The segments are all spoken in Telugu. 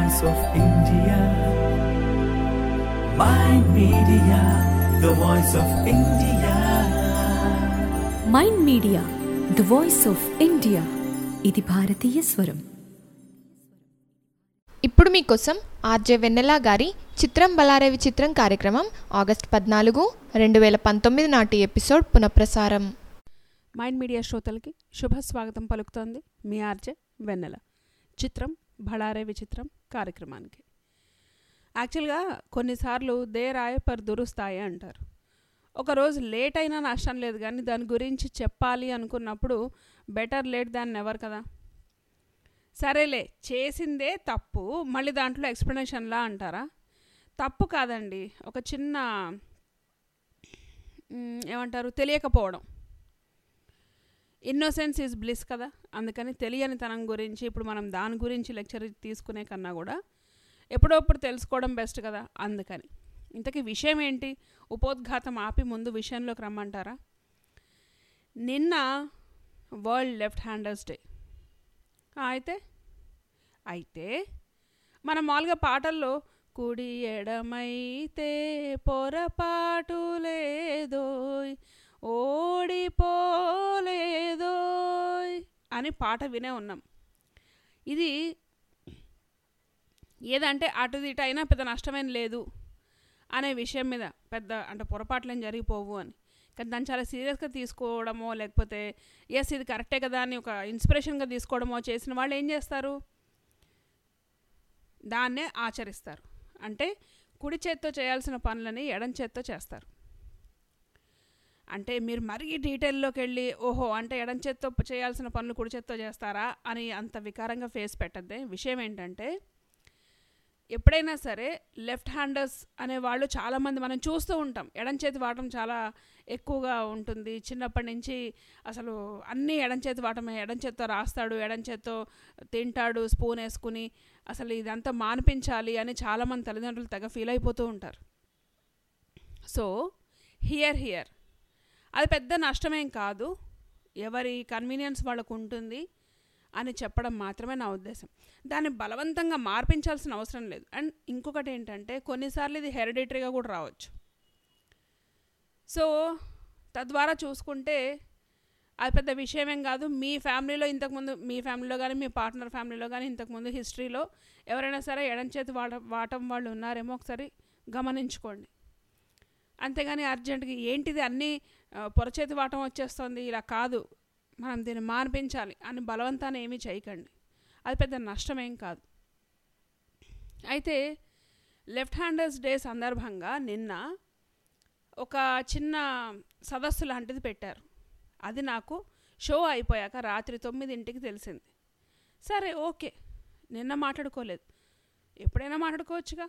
voice of India. My media, the voice of India. Mind media the voice of India ఇది భారతీయ స్వరం ఇప్పుడు మీకోసం ఆర్జే వెన్నెల గారి చిత్రం బలారే విచిత్రం కార్యక్రమం ఆగస్ట్ పద్నాలుగు రెండు వేల పంతొమ్మిది నాటి ఎపిసోడ్ పునఃప్రసారం మైండ్ మీడియా శ్రోతలకి శుభ స్వాగతం పలుకుతోంది మీ ఆర్జే వెన్నెల చిత్రం భళారే విచిత్రం కార్యక్రమానికి యాక్చువల్గా కొన్నిసార్లు దేరాయ పర్ దురుస్తాయి అంటారు ఒకరోజు లేట్ అయినా నష్టం లేదు కానీ దాని గురించి చెప్పాలి అనుకున్నప్పుడు బెటర్ లేట్ దాన్ నెవర్ కదా సరేలే చేసిందే తప్పు మళ్ళీ దాంట్లో ఎక్స్ప్లెనేషన్లా అంటారా తప్పు కాదండి ఒక చిన్న మ్, ఏమంటారు తెలియకపోవడం ఇన్నోసెన్స్ ఈజ్ బ్లిస్ కదా అందుకని తెలియని తనం గురించి ఇప్పుడు మనం దాని గురించి లెక్చర్ తీసుకునే కన్నా కూడా ఎప్పుడప్పుడు తెలుసుకోవడం బెస్ట్ కదా అందుకని ఇంతకీ విషయం ఏంటి ఉపోద్ఘాతం ఆపి ముందు విషయంలోకి రమ్మంటారా నిన్న వరల్డ్ లెఫ్ట్ హ్యాండర్స్ డే అయితే అయితే మన మామూలుగా పాటల్లో కుడి ఎడమైతే పొరపాటు లేదోయ్ ఓడిపోలేదోయ్ అని పాట వినే ఉన్నాం ఇది ఏదంటే అటు ఇటు అయినా పెద్ద నష్టమేం లేదు అనే విషయం మీద పెద్ద అంటే పొరపాట్లేం జరిగిపోవు అని కానీ దాన్ని చాలా సీరియస్గా తీసుకోవడమో లేకపోతే ఎస్ ఇది కరెక్టే కదా అని ఒక ఇన్స్పిరేషన్గా తీసుకోవడమో చేసిన వాళ్ళు ఏం చేస్తారు దాన్నే ఆచరిస్తారు అంటే కుడి చేత్తో చేయాల్సిన పనులని ఎడం చేత్తో చేస్తారు అంటే మీరు మరీ డీటెయిల్లోకి వెళ్ళి ఓహో అంటే ఎడం చేత్తో చేయాల్సిన పనులు కుడి చేత్తో చేస్తారా అని అంత వికారంగా ఫేస్ పెట్టద్దే విషయం ఏంటంటే ఎప్పుడైనా సరే లెఫ్ట్ హ్యాండర్స్ అనే వాళ్ళు చాలామంది మనం చూస్తూ ఉంటాం ఎడం చేతి వాడటం చాలా ఎక్కువగా ఉంటుంది చిన్నప్పటి నుంచి అసలు అన్నీ ఎడం చేతి వాడటమే ఎడం చేత్తో రాస్తాడు ఎడం చేత్తో తింటాడు స్పూన్ వేసుకుని అసలు ఇదంతా మానిపించాలి అని చాలామంది తల్లిదండ్రులు తెగ ఫీల్ అయిపోతూ ఉంటారు సో హియర్ హియర్ అది పెద్ద నష్టమేం కాదు ఎవరి కన్వీనియన్స్ వాళ్ళకు ఉంటుంది అని చెప్పడం మాత్రమే నా ఉద్దేశం దాన్ని బలవంతంగా మార్పించాల్సిన అవసరం లేదు అండ్ ఇంకొకటి ఏంటంటే కొన్నిసార్లు ఇది హెరిడిటరీగా కూడా రావచ్చు సో తద్వారా చూసుకుంటే అది పెద్ద విషయమేం కాదు మీ ఫ్యామిలీలో ఇంతకుముందు మీ ఫ్యామిలీలో కానీ మీ పార్ట్నర్ ఫ్యామిలీలో కానీ ఇంతకుముందు హిస్టరీలో ఎవరైనా సరే ఎడం చేతి వాడ వాటం వాళ్ళు ఉన్నారేమో ఒకసారి గమనించుకోండి అంతేగాని అర్జెంటుగా ఏంటిది అన్నీ ఆ, పొరచేతి వాటం వచ్చేస్తుంది ఇలా కాదు మనం దీన్ని మాన్పించాలి అని బలవంతాన్ని ఏమీ చేయకండి అది పెద్ద నష్టమేం కాదు అయితే లెఫ్ట్ హ్యాండర్స్ డే సందర్భంగా నిన్న ఒక చిన్న సదస్సు లాంటిది పెట్టారు అది నాకు షో అయిపోయాక రాత్రి తొమ్మిదింటికి తెలిసింది సరే ఓకే నిన్న మాట్లాడుకోలేదు ఎప్పుడైనా మాట్లాడుకోవచ్చుగా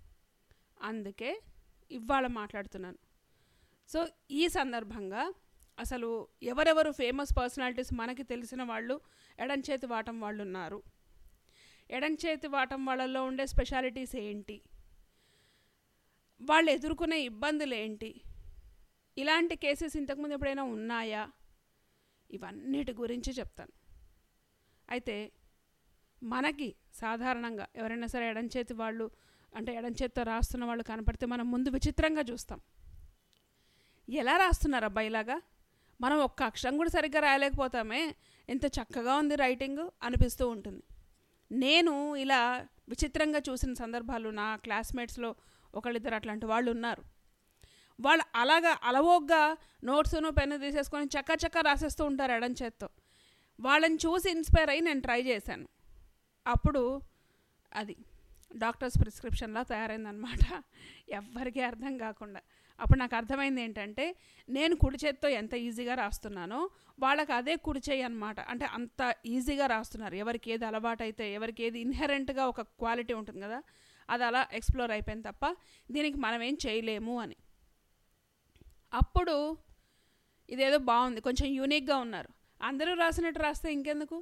అందుకే ఇవాళ మాట్లాడుతున్నాను సో ఈ సందర్భంగా అసలు ఎవరెవరు ఫేమస్ పర్సనాలిటీస్ మనకి తెలిసిన వాళ్ళు ఎడం చేతి వాటం వాళ్ళు ఉన్నారు ఎడం చేతి వాటం వాళ్ళల్లో ఉండే స్పెషాలిటీస్ ఏంటి వాళ్ళు ఎదుర్కొనే ఇబ్బందులు ఏంటి ఇలాంటి కేసెస్ ఇంతకుముందు ఎప్పుడైనా ఉన్నాయా ఇవన్నిటి గురించి చెప్తాను అయితే మనకి సాధారణంగా ఎవరైనా సరే ఎడం చేతి వాళ్ళు అంటే ఎడం చేత్తో రాస్తున్న వాళ్ళు కనపడితే మనం ముందు విచిత్రంగా చూస్తాం ఎలా రాస్తున్నారు అబ్బాయిలాగా మనం ఒక్క అక్షరం కూడా సరిగ్గా రాయలేకపోతామే ఎంత చక్కగా ఉంది రైటింగ్ అనిపిస్తూ ఉంటుంది నేను ఇలా విచిత్రంగా చూసిన సందర్భాలు నా క్లాస్మేట్స్లో ఒకళ్ళిద్దరు అట్లాంటి వాళ్ళు ఉన్నారు వాళ్ళు అలాగా అలవోగ్గా నోట్స్ను పెన్ను తీసేసుకొని చక్క చక్క రాసేస్తూ ఉంటారు ఎడం చేత్తో వాళ్ళని చూసి ఇన్స్పైర్ అయ్యి నేను ట్రై చేశాను అప్పుడు అది డాక్టర్స్ ప్రిస్క్రిప్షన్లా తయారైందనమాట ఎవ్వరికీ అర్థం కాకుండా అప్పుడు నాకు అర్థమైంది ఏంటంటే నేను కుడి చేత్తో ఎంత ఈజీగా రాస్తున్నానో వాళ్ళకి అదే కుడి చేయి అనమాట అంటే అంత ఈజీగా రాస్తున్నారు ఎవరికి ఏది అలవాటు అయితే ఎవరికి ఏది ఇన్హెరెంట్గా ఒక క్వాలిటీ ఉంటుంది కదా అది అలా ఎక్స్ప్లోర్ అయిపోయింది తప్ప దీనికి మనం ఏం చేయలేము అని అప్పుడు ఇదేదో బాగుంది కొంచెం యూనిక్గా ఉన్నారు అందరూ రాసినట్టు రాస్తే ఇంకెందుకు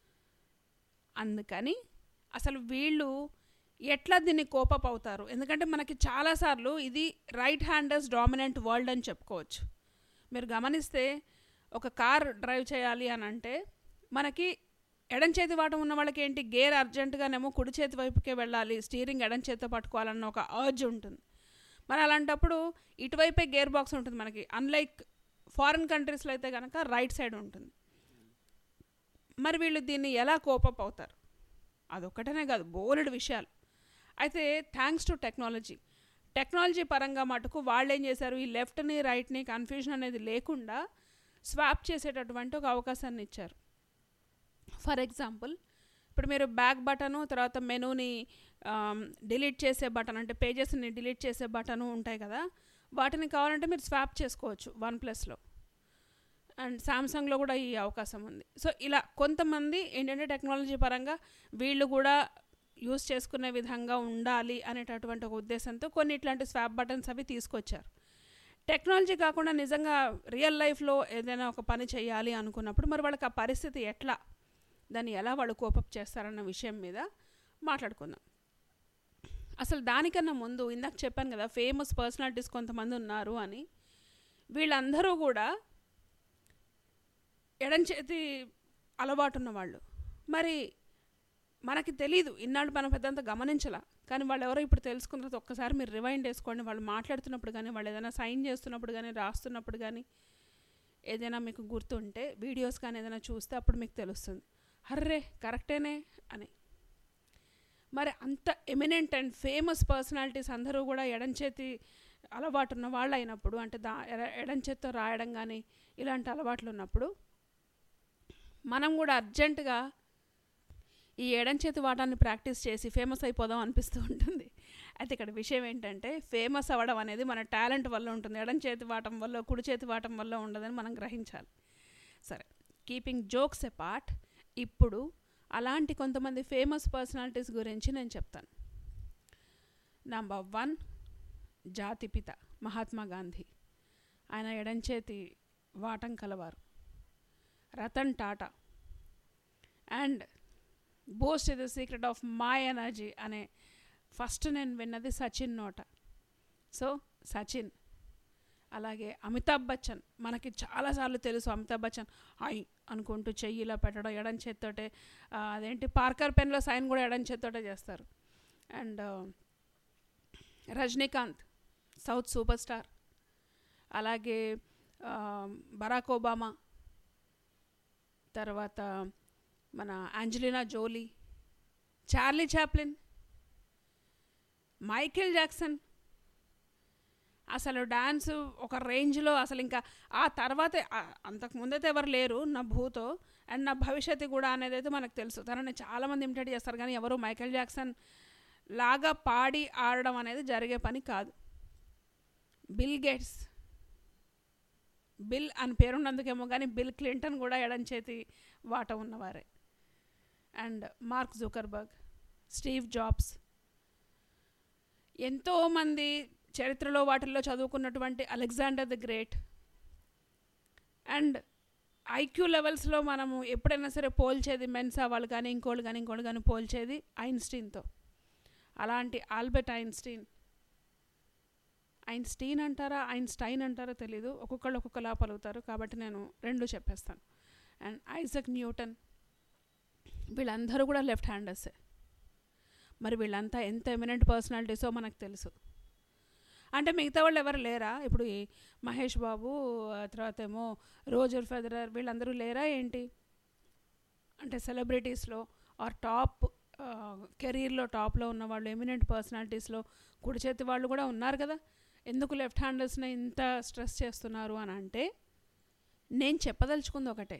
అందుకని అసలు వీళ్ళు ఎట్లా దీన్ని కోపప్ అవుతారు ఎందుకంటే మనకి చాలాసార్లు ఇది రైట్ హ్యాండర్స్ డామినెంట్ వరల్డ్ అని చెప్పుకోవచ్చు మీరు గమనిస్తే ఒక కార్ డ్రైవ్ చేయాలి అని అంటే మనకి ఎడం చేతి వాటం ఉన్న వాళ్ళకి ఏంటి గేర్ అర్జెంటుగానేమో కుడి చేతి వైపుకే వెళ్ళాలి స్టీరింగ్ ఎడం చేతితో పట్టుకోవాలన్న ఒక అర్జ్ ఉంటుంది మరి అలాంటప్పుడు ఇటువైపే గేర్ బాక్స్ ఉంటుంది మనకి అన్లైక్ ఫారిన్ కంట్రీస్లో అయితే కనుక రైట్ సైడ్ ఉంటుంది మరి వీళ్ళు దీన్ని ఎలా కోపప్ అవుతారు అదొక్కటనే కాదు బోలెడు విషయాలు అయితే థ్యాంక్స్ టు టెక్నాలజీ టెక్నాలజీ పరంగా మటుకు వాళ్ళు ఏం చేశారు ఈ లెఫ్ట్ని రైట్ని కన్ఫ్యూజన్ అనేది లేకుండా స్వాప్ చేసేటటువంటి ఒక అవకాశాన్ని ఇచ్చారు ఫర్ ఎగ్జాంపుల్ ఇప్పుడు మీరు బ్యాక్ బటను తర్వాత మెనూని డిలీట్ చేసే బటన్ అంటే పేజెస్ని డిలీట్ చేసే బటను ఉంటాయి కదా వాటిని కావాలంటే మీరు స్వాప్ చేసుకోవచ్చు వన్ ప్లస్లో అండ్ సామ్సంగ్లో కూడా ఈ అవకాశం ఉంది సో ఇలా కొంతమంది ఏంటంటే టెక్నాలజీ పరంగా వీళ్ళు కూడా యూస్ చేసుకునే విధంగా ఉండాలి అనేటటువంటి ఒక ఉద్దేశంతో కొన్ని ఇట్లాంటి స్వాప్ బటన్స్ అవి తీసుకొచ్చారు టెక్నాలజీ కాకుండా నిజంగా రియల్ లైఫ్లో ఏదైనా ఒక పని చేయాలి అనుకున్నప్పుడు మరి వాళ్ళకి ఆ పరిస్థితి ఎట్లా దాన్ని ఎలా వాళ్ళు కోపప్ చేస్తారన్న విషయం మీద మాట్లాడుకుందాం అసలు దానికన్నా ముందు ఇందాక చెప్పాను కదా ఫేమస్ పర్సనాలిటీస్ కొంతమంది ఉన్నారు అని వీళ్ళందరూ కూడా ఎడం చేతి అలవాటు ఉన్నవాళ్ళు మరి మనకి తెలీదు ఇన్నాళ్ళు మనం పెద్దంత గమనించలా కానీ వాళ్ళు ఎవరో ఇప్పుడు తెలుసుకున్న తర్వాత ఒక్కసారి మీరు రివైండ్ వేసుకోండి వాళ్ళు మాట్లాడుతున్నప్పుడు కానీ వాళ్ళు ఏదైనా సైన్ చేస్తున్నప్పుడు కానీ రాస్తున్నప్పుడు కానీ ఏదైనా మీకు గుర్తుంటే వీడియోస్ కానీ ఏదైనా చూస్తే అప్పుడు మీకు తెలుస్తుంది అర్రే కరెక్టేనే అని మరి అంత ఎమినెంట్ అండ్ ఫేమస్ పర్సనాలిటీస్ అందరూ కూడా ఎడం చేతి అలవాటు ఉన్న వాళ్ళు అయినప్పుడు అంటే దా ఎడ- ఎడం చేత్తో రాయడం కానీ ఇలాంటి అలవాట్లు ఉన్నప్పుడు మనం కూడా అర్జెంటుగా ఈ ఎడం చేతి వాటాన్ని ప్రాక్టీస్ చేసి ఫేమస్ అయిపోదాం అనిపిస్తూ ఉంటుంది అయితే ఇక్కడ విషయం ఏంటంటే ఫేమస్ అవ్వడం అనేది మన టాలెంట్ వల్ల ఉంటుంది ఎడం చేతి వాటం వల్ల కుడి చేతి వాటం వల్ల ఉండదని మనం గ్రహించాలి సరే కీపింగ్ జోక్స్ ఎ పార్ట్ ఇప్పుడు అలాంటి కొంతమంది ఫేమస్ పర్సనాలిటీస్ గురించి నేను చెప్తాను నంబర్ వన్ జాతిపిత మహాత్మా గాంధీ ఆయన ఎడంచేతి వాటం కలవారు Ratan Tata and boost the secret of my energy అనే ఫస్ట్ నేను విన్నది సచిన్ నోట సో సచిన్ అలాగే అమితాబ్ బచ్చన్ మనకి చాలాసార్లు తెలుసు అమితాబ్ బచ్చన్ ఐ అనుకుంటూ చెయ్యి ఇలా పెట్టడం ఎడం చేత్తోటే ఆ, అదేంటి పార్కర్ పెన్లో సైన్ కూడా ఎడం చేత్తోటే చేస్తారు and Rajinikanth south super star అలాగే ఆ, బరాక్ ఒబామా తర్వాత మన Angelina Jolie Charlie Chaplin Michael Jackson అసలు డ్యాన్స్ ఒక రేంజ్లో అసలు ఇంకా ఆ తర్వాతే ఆ- అంతకు ముందైతే ఎవరు లేరు నా భూతో అండ్ నా భవిష్యత్తు కూడా అనేది అయితే మనకు తెలుసు తనని చాలామంది ఇమిటేట్ చేస్తారు కానీ ఎవరు మైకేల్ జాక్సన్ లాగా పాడి ఆడడం అనేది జరిగే పని కాదు బిల్ గేట్స్ బిల్ అని పేరున్నందుకేమో కానీ బిల్ క్లింటన్ కూడా ఎడం చేతి వాట ఉన్నవారే and Mark Zuckerberg Steve Jobs ఎంతోమంది చరిత్రలో వాటిల్లో చదువుకున్నటువంటి Alexander the great and IQ లెవెల్స్లో మనము ఎప్పుడైనా సరే పోల్చేది మెన్సా వాళ్ళు కానీ ఇంకోళ్ళు కానీ ఇంకోళ్ళు కానీ పోల్చేది ఐన్స్టీన్తో అలాంటి ఆల్బర్ట్ ఐన్స్టీన్ ఐన్స్టీన్ అంటారా ఐన్స్టైన్ అంటారో తెలీదు ఒక్కొక్కళ్ళు ఒక్కొక్కలా పలుకుతారు కాబట్టి నేను రెండు చెప్పేస్తాను అండ్ ఐజక్ న్యూటన్ వీళ్ళందరూ కూడా లెఫ్ట్ హ్యాండర్సే మరి వీళ్ళంతా ఎంత ఎమినెంట్ పర్సనాలిటీసో మనకు తెలుసు అంటే మిగతా వాళ్ళు ఎవరు లేరా ఇప్పుడు ఈ మహేష్ బాబు ఆ తర్వాత ఏమో రోజర్ ఫెదరర్ వీళ్ళందరూ లేరా ఏంటి అంటే సెలబ్రిటీస్లో ఆర్ టాప్ కెరీర్లో టాప్లో ఉన్న వాళ్ళు ఎమినెంట్ పర్సనాలిటీస్లో కుడి చేతి వాళ్ళు కూడా ఉన్నారు కదా ఎందుకు లెఫ్ట్ హ్యాండర్స్ని ఇంత స్ట్రెస్ చేస్తున్నారు అని అంటే నేను చెప్పదలుచుకుంది ఒకటే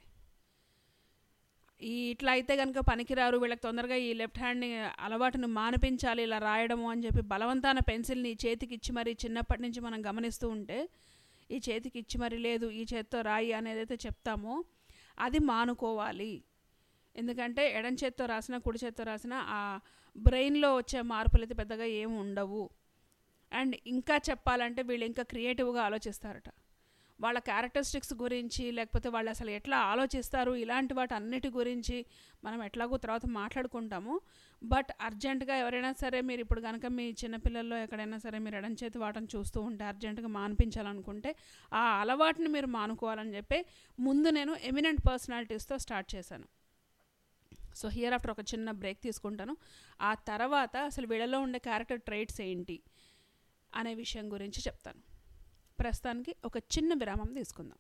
ఈ ఇట్లా అయితే కనుక పనికిరారు వీళ్ళకి తొందరగా ఈ లెఫ్ట్ హ్యాండ్ని అలవాటును మానిపించాలి ఇలా రాయడము అని చెప్పి బలవంతాన పెన్సిల్ని చేతికి ఇచ్చి మరీ చిన్నప్పటి నుంచి మనం గమనిస్తూ ఉంటే ఈ చేతికి ఇచ్చి మరి లేదు ఈ చేత్తో రాయి అనేది అయితే చెప్తామో అది మానుకోవాలి ఎందుకంటే ఎడం చేత్తో రాసిన కుడి చేత్తో రాసిన ఆ బ్రెయిన్లో వచ్చే మార్పులు అయితే పెద్దగా ఏమి ఉండవు అండ్ ఇంకా చెప్పాలంటే వీళ్ళు ఇంకా క్రియేటివ్గా ఆలోచిస్తారట వాళ్ళ క్యారెక్టరిస్టిక్స్ గురించి లేకపోతే వాళ్ళు అసలు ఎట్లా ఆలోచిస్తారు ఇలాంటి వాటి అన్నిటి గురించి మనం ఎట్లాగో తర్వాత మాట్లాడుకుంటాము బట్ అర్జెంటుగా ఎవరైనా సరే మీరు ఇప్పుడు కనుక మీ చిన్నపిల్లల్లో ఎక్కడైనా సరే మీరు ఎడం చేతి వాటను చూస్తూ ఉంటే అర్జెంటుగా మానిపించాలనుకుంటే ఆ అలవాటుని మీరు మానుకోవాలని చెప్పి ముందు నేను ఎమినెంట్ పర్సనాలిటీస్తో స్టార్ట్ చేశాను సో హియర్ ఆఫ్టర్ ఒక చిన్న బ్రేక్ తీసుకుంటాను ఆ తర్వాత అసలు వీళ్ళలో ఉండే క్యారెక్టర్ ట్రైట్స్ ఏంటి అనే విషయం గురించి చెప్తాను ప్రస్తుతానికి ఒక చిన్న విరామం తీసుకుందాం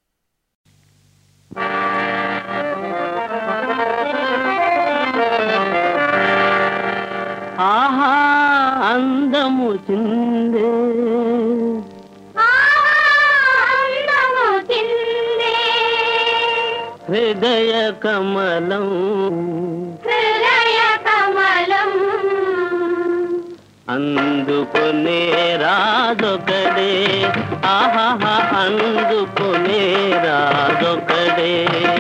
ఆహా అందము చిందే హృదయ కమలం అందుకునే రాజొకడే ఆహా అందుకునే రాజొకడే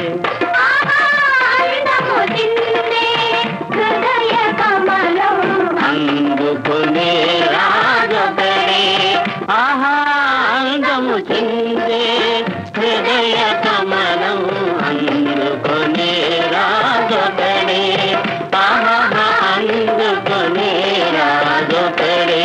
అందుకునే రాజొకడే ఆహా అందము చిందే హృదయ కమలం అందుకునే రాజొకడే ఆహా అందుకునే రాజొకడే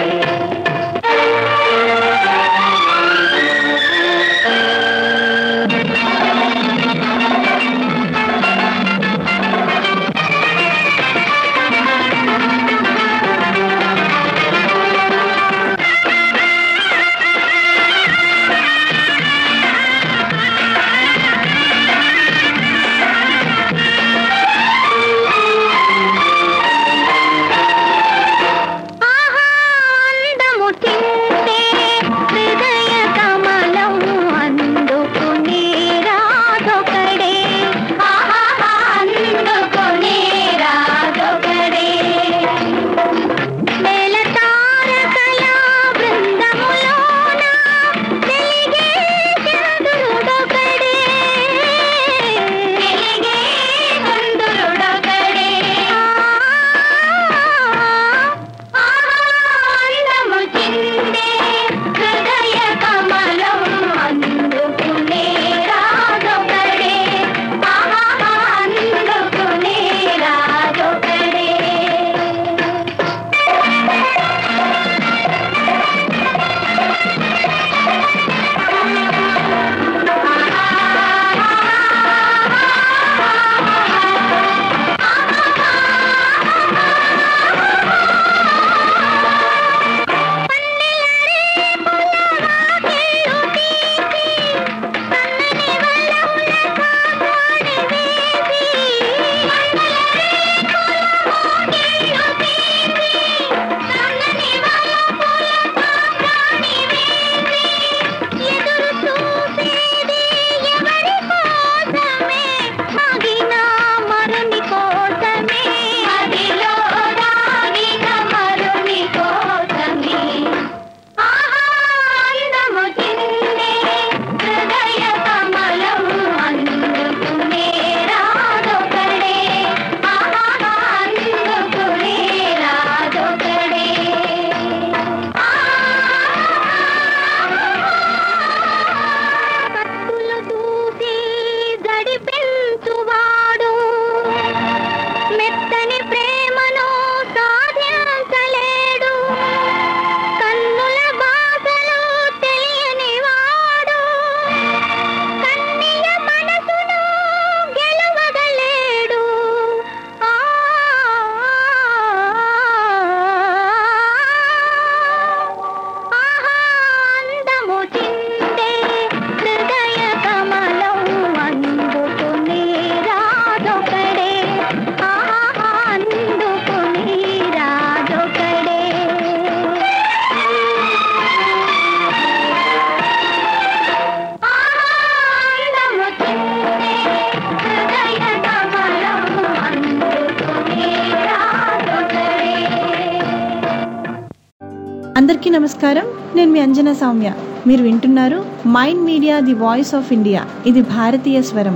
అందరికీ నమస్కారం నేను మీ అంజనా సౌమ్య మీరు వింటున్నారు Mind Media the voice of India ఇది భారతీయ స్వరం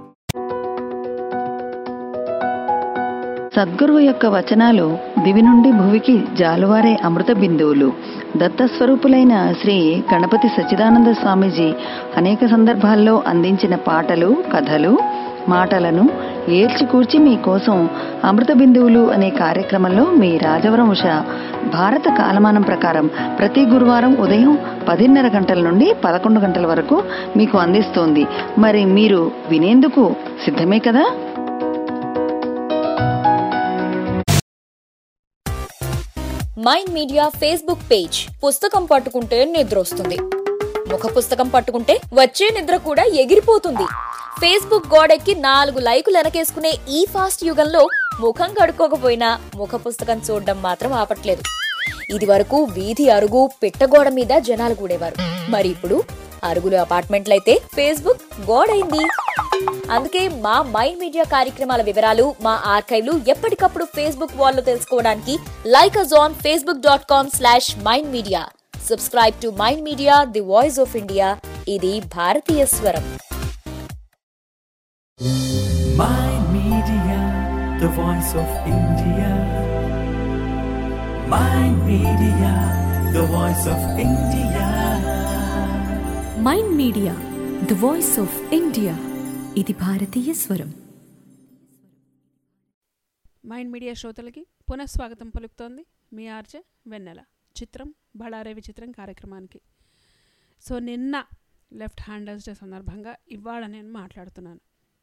సద్గురువు యొక్క వచనాలు దివి నుండి భువికి జాలువారే అమృత బిందువులు దత్తస్వరూపులైన శ్రీ గణపతి సచ్చిదానంద స్వామీజీ అనేక సందర్భాల్లో అందించిన పాటలు కథలు మాటలను ఏల్చికూర్చి మీకోసం అమృత బిందువులు అనే కార్యక్రమంలో మీ రాజవరం ఉష భారత కాలమానం ప్రకారం ప్రతి గురువారం ఉదయం పదిన్నర గంటల నుండి పదకొండు గంటల వరకు మీకు అందిస్తోంది మరి మీరు వినేందుకు సిద్ధమే కదా మైండ్ మీడియా ఫేస్బుక్ పేజ్ పుస్తకం పట్టుకుంటే నిద్ర వస్తుంది ముఖ పుస్తకం పట్టుకుంటే వచ్చే నిద్ర కూడా ఎగిరిపోతుంది ఫేస్బుక్ గోడెక్కి నాలుగు లైకులు వెనకేసుకునే ఈ ఫాస్ట్ యుగంలో ముఖం కడుక్కోకపోయినా ముఖ పుస్తకం చూడడం మాత్రం ఆపట్లేదు ఇది వరకు వీధి అరుగు పిట్టగోడ మీద జనాలు కూడేవారు మరి ఇప్పుడు అరుగులు అపార్ట్మెంట్లయితే ఫేస్బుక్ గోడైంది అందుకే మా మైండ్ మీడియా కార్యక్రమాల వివరాలు మా ఆర్కైవ్లు ఎప్పటికప్పుడు ఫేస్బుక్ వాల్లో తెలుసుకోవడానికి like us on Facebook dot com slash Mind Media subscribe to Mind Media the voice of India ఇది భారతీయ స్వరం Mind Media, the voice of India. Mind Media, the voice of India. Mind media the voice of India ఇది భారతీయ స్వరం మైండ్ మీడియా శ్రోతలకి పునఃస్వాగతం పలుకుతోంది మీ ఆర్జే వెన్నెల చిత్రం బళారే విచిత్రం కార్యక్రమానికి సో నిన్న లెఫ్ట్ హ్యాండర్స్ డే సందర్భంగా ఇవాళ నేను మాట్లాడుతున్నాను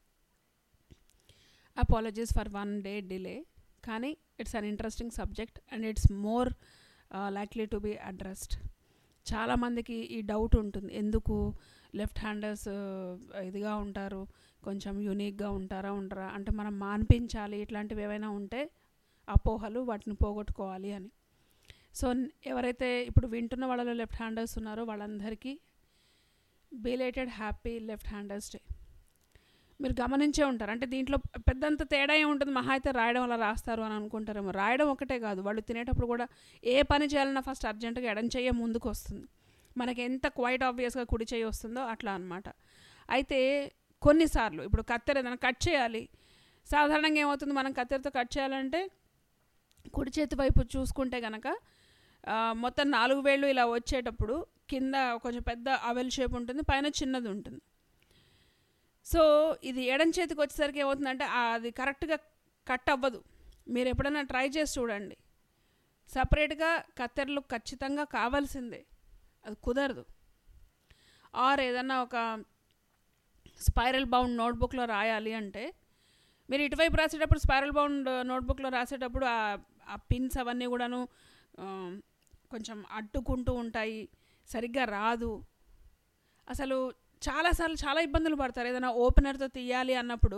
apologies for one day delay కానీ it's an interesting subject and it's more likely to be addressed చాలామందికి ఈ డౌట్ ఉంటుంది ఎందుకు లెఫ్ట్ హ్యాండర్స్ ఇదిగా ఉంటారు కొంచెం యూనిక్గా ఉంటారా ఉంటారా అంటే మనం మాన్పించాలి ఇట్లాంటివి ఏవైనా ఉంటే అపోహలు వాటిని పోగొట్టుకోవాలి అని సో ఎవరైతే ఇప్పుడు వింటున్న వాళ్ళలో లెఫ్ట్ హ్యాండర్స్ ఉన్నారో వాళ్ళందరికీ belated happy left handers day మీరు గమనించే ఉంటారు అంటే దీంట్లో పెద్దంత తేడా ఏముంటుంది మహా అయితే రాయడం అలా రాస్తారు అని అనుకుంటారేమో రాయడం ఒకటే కాదు వాళ్ళు తినేటప్పుడు కూడా ఏ పని చేయాలన్నా ఫస్ట్ అర్జెంటుగా ఎడం చెయ్య ముందుకు వస్తుంది మనకి ఎంత క్వైట్ ఆబ్వియస్గా కుడి చేయి వస్తుందో అట్లా అనమాట అయితే కొన్నిసార్లు ఇప్పుడు కత్తెర ఏదైనా కట్ చేయాలి సాధారణంగా ఏమవుతుంది మనం కత్తెరతో కట్ చేయాలంటే కుడి చేతి వైపు చూసుకుంటే కనుక మొత్తం నాలుగు వేళ్ళు ఇలా వచ్చేటప్పుడు కింద కొంచెం పెద్ద అవెల్ షేప్ ఉంటుంది పైన చిన్నది ఉంటుంది సో ఇది ఎడం చేతికి వచ్చేసరికి ఏమవుతుందంటే అది కరెక్ట్గా కట్ అవ్వదు మీరు ఎప్పుడైనా ట్రై చేసి చూడండి సపరేట్గా కత్తెరలు ఖచ్చితంగా కావాల్సిందే అది కుదరదు ఆర్ ఏదన్నా ఒక స్పైరల్ బౌండ్ నోట్బుక్లో రాయాలి అంటే మీరు ఇటువైపు రాసేటప్పుడు స్పైరల్ బౌండ్ నోట్బుక్లో రాసేటప్పుడు ఆ పిన్స్ అవన్నీ కూడాను కొంచెం అడ్డుకుంటూ ఉంటాయి సరిగ్గా రాదు అసలు చాలాసార్లు చాలా ఇబ్బందులు పడతారు ఏదైనా ఓపెనర్తో తీయాలి అన్నప్పుడు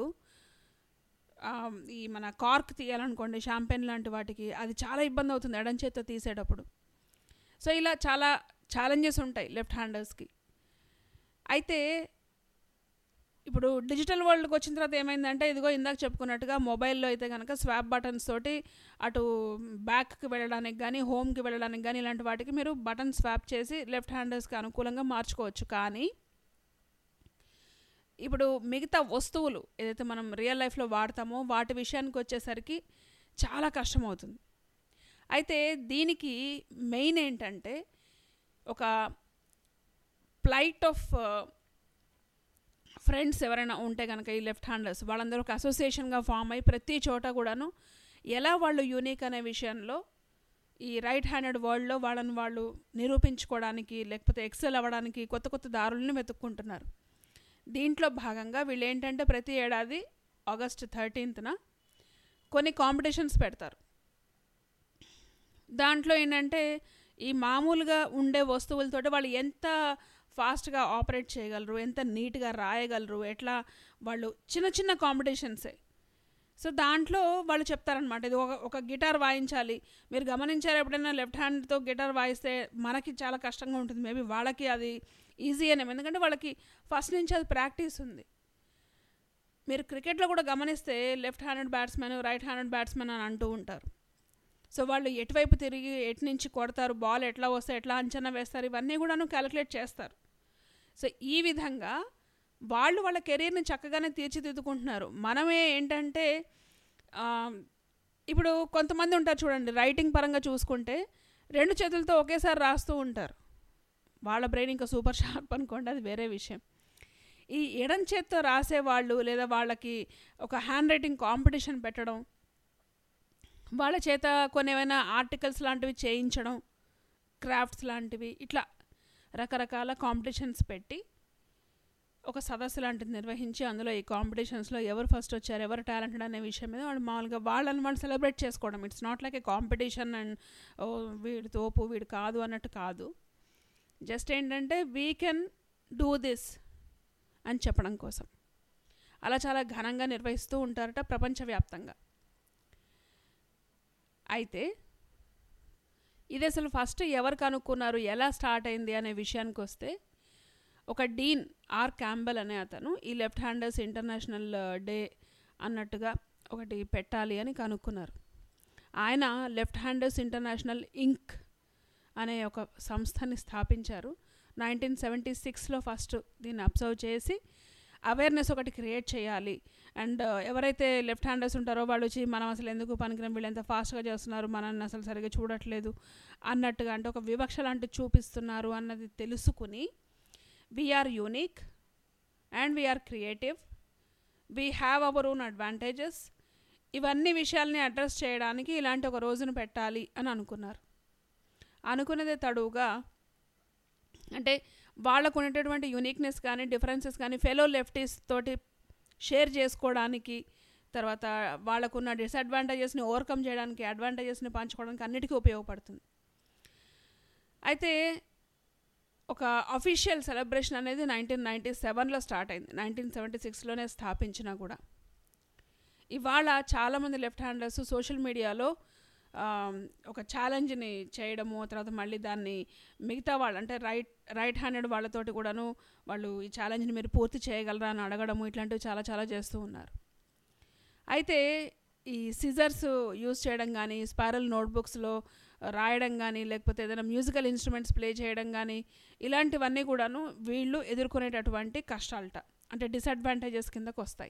ఈ మన కార్క్ తీయాలనుకోండి షాంపెన్ లాంటి వాటికి అది చాలా ఇబ్బంది అవుతుంది ఎడం చేత్తో తీసేటప్పుడు సో ఇలా చాలా ఛాలెంజెస్ ఉంటాయి లెఫ్ట్ హ్యాండర్స్కి అయితే ఇప్పుడు డిజిటల్ వరల్డ్కి వచ్చిన తర్వాత ఏమైందంటే ఇదిగో ఇందాక చెప్పుకున్నట్టుగా మొబైల్లో అయితే కనుక స్వాప్ బటన్స్ తోటి అటు బ్యాక్కి వెళ్ళడానికి కానీ హోమ్కి వెళ్ళడానికి కానీ ఇలాంటి వాటికి మీరు బటన్ స్వాప్ చేసి లెఫ్ట్ హ్యాండర్స్కి అనుకూలంగా మార్చుకోవచ్చు కానీ ఇప్పుడు మిగతా వస్తువులు ఏదైతే మనం రియల్ లైఫ్లో వాడతామో వాటి విషయానికి వచ్చేసరికి చాలా కష్టమవుతుంది అయితే దీనికి మెయిన్ ఏంటంటే ఒక ప్లైట్ ఆఫ్ ఫ్రెండ్స్ ఎవరైనా ఉంటే కనుక ఈ లెఫ్ట్ హ్యాండర్స్ వాళ్ళందరూ ఒక అసోసియేషన్గా ఫామ్ అయ్యి ప్రతి చోట కూడాను ఎలా వాళ్ళు యూనిక్ అనే విషయంలో ఈ రైట్ హ్యాండెడ్ వరల్డ్లో వాళ్ళని వాళ్ళు నిరూపించుకోవడానికి లేకపోతే ఎక్సెల్ అవ్వడానికి కొత్త కొత్త దారులను వెతుక్కుంటున్నారు దీంట్లో భాగంగా వీళ్ళు ఏంటంటే ప్రతి ఏడాది ఆగస్ట్ థర్టీన్త్న కొన్ని కాంపిటీషన్స్ పెడతారు దాంట్లో ఏంటంటే ఈ మామూలుగా ఉండే వస్తువులతో వాళ్ళు ఎంత ఫాస్ట్గా ఆపరేట్ చేయగలరు ఎంత నీట్గా రాయగలరు ఎట్లా వాళ్ళు చిన్న చిన్న కాంపిటీషన్సే సో దాంట్లో వాళ్ళు చెప్తారనమాట ఇది ఒక ఒక గిటార్ వాయించాలి మీరు గమనించారు ఎప్పుడైనా లెఫ్ట్ హ్యాండ్తో గిటార్ వాయిస్తే మనకి చాలా కష్టంగా ఉంటుంది మేబీ వాళ్ళకి అది ఈజీ అనేమో ఎందుకంటే వాళ్ళకి ఫస్ట్ నుంచి అది ప్రాక్టీస్ ఉంది మీరు క్రికెట్లో కూడా గమనిస్తే left handed batsmen right handed batsmen అని అంటూ ఉంటారు సో వాళ్ళు ఎటువైపు తిరిగి ఎటు నుంచి కొడతారు బాల్ ఎట్లా వస్తే ఎట్లా అంచనా వేస్తారు ఇవన్నీ కూడాను క్యాలిక్యులేట్ చేస్తారు సో ఈ విధంగా వాళ్ళు వాళ్ళ కెరీర్ని చక్కగానే తీర్చిదిద్దుకుంటున్నారు మనమే ఏంటంటే ఇప్పుడు కొంతమంది ఉంటారు చూడండి రైటింగ్ పరంగా చూసుకుంటే రెండు చేతులతో ఒకేసారి రాస్తూ ఉంటారు వాళ్ళ బ్రెయిన్ ఇంకా సూపర్ షార్ప్ అనుకోండి అది వేరే విషయం ఈ ఎడం చేత్తో రాసేవాళ్ళు లేదా వాళ్ళకి ఒక హ్యాండ్ రైటింగ్ కాంపిటీషన్ పెట్టడం వాళ్ళ చేత కొన్ని ఏమైనా ఆర్టికల్స్ లాంటివి చేయించడం క్రాఫ్ట్స్ లాంటివి ఇట్లా రకరకాల కాంపిటీషన్స్ పెట్టి ఒక సదస్సు లాంటిది నిర్వహించి అందులో ఈ కాంపిటీషన్స్లో ఎవరు ఫస్ట్ వచ్చారు ఎవరు టాలెంటెడ్ అనే విషయం మీద వాళ్ళు మామూలుగా వాళ్ళని వాళ్ళు సెలబ్రేట్ చేసుకోవడం it's not like a competition and ఓ వీడి తోపు వీడు కాదు అన్నట్టు కాదు జస్ట్ ఏంటంటే వీ కెన్ డూ దిస్ అని చెప్పడం కోసం అలా చాలా ఘనంగా నిర్వహిస్తూ ఉంటారట ప్రపంచవ్యాప్తంగా అయితే ఇది అసలు ఫస్ట్ ఎవరు కనుక్కున్నారు ఎలా స్టార్ట్ అయింది అనే విషయానికి వస్తే ఒక డీన్ ఆర్ క్యాంబెల్ అనే అతను ఈ లెఫ్ట్ హ్యాండర్స్ ఇంటర్నేషనల్ డే అన్నట్టుగా ఒకటి పెట్టాలి అని కనుక్కున్నారు ఆయన లెఫ్ట్ హ్యాండర్స్ ఇంటర్నేషనల్ ఇంక్ అనే ఒక సంస్థని స్థాపించారు నైన్టీన్ సెవెంటీ సిక్స్లో ఫస్ట్ దీన్ని అబ్జర్వ్ చేసి అవేర్నెస్ ఒకటి క్రియేట్ చేయాలి అండ్ ఎవరైతే లెఫ్ట్ హ్యాండర్స్ ఉంటారో వాళ్ళు వచ్చి మనం అసలు ఎందుకు పనికిరం వీళ్ళు ఎంత ఫాస్ట్గా చేస్తున్నారు మనల్ని అసలు సరిగ్గా చూడట్లేదు అన్నట్టుగా అంటే ఒక వివక్ష లాంటిది చూపిస్తున్నారు అన్నది తెలుసుకుని we are unique and we are creative we have our own advantages ఇవన్నీ విషయాల్ని అడ్రస్ చేయడానికి ఇలాంటి ఒక రోజును పెట్టాలి అని అనుకున్నారు అనుకున్నదే తడువుగా అంటే వాళ్ళకు ఉండేటటువంటి యూనిక్నెస్ కానీ డిఫరెన్సెస్ కానీ ఫెలో లెఫ్టీస్ తోటి షేర్ చేసుకోవడానికి తర్వాత వాళ్ళకున్న డిసడ్వాంటేజెస్ని ఓవర్కమ్ చేయడానికి అడ్వాంటేజెస్ని పంచుకోవడానికి అన్నిటికీ ఉపయోగపడుతుంది అయితే ఒక అఫీషియల్ సెలబ్రేషన్ అనేది నైన్టీన్ నైంటీ సెవెన్లో స్టార్ట్ అయింది నైన్టీన్ సెవెంటీ సిక్స్లోనే స్థాపించినా కూడా ఇవాళ చాలామంది లెఫ్ట్ హ్యాండర్స్ సోషల్ మీడియాలో ఒక ఛాలెంజ్ని చేయడము తర్వాత మళ్ళీ దాన్ని మిగతా వాళ్ళు అంటే రైట్ రైట్ హ్యాండెడ్ వాళ్ళతోటి కూడాను వాళ్ళు ఈ ఛాలెంజ్ని మీరు పూర్తి చేయగలరా అని అడగడము ఇట్లాంటివి చాలా చాలా చేస్తూ ఉన్నారు అయితే ఈ సిజర్స్ యూజ్ చేయడం కానీ స్పారల్ నోట్బుక్స్లో రాయడం కానీ లేకపోతే ఏదైనా మ్యూజికల్ ఇన్స్ట్రుమెంట్స్ ప్లే చేయడం కానీ ఇలాంటివన్నీ కూడాను వీళ్ళు ఎదుర్కొనేటటువంటి కష్టాలట అంటే డిసడ్వాంటేజెస్ కిందకు వస్తాయి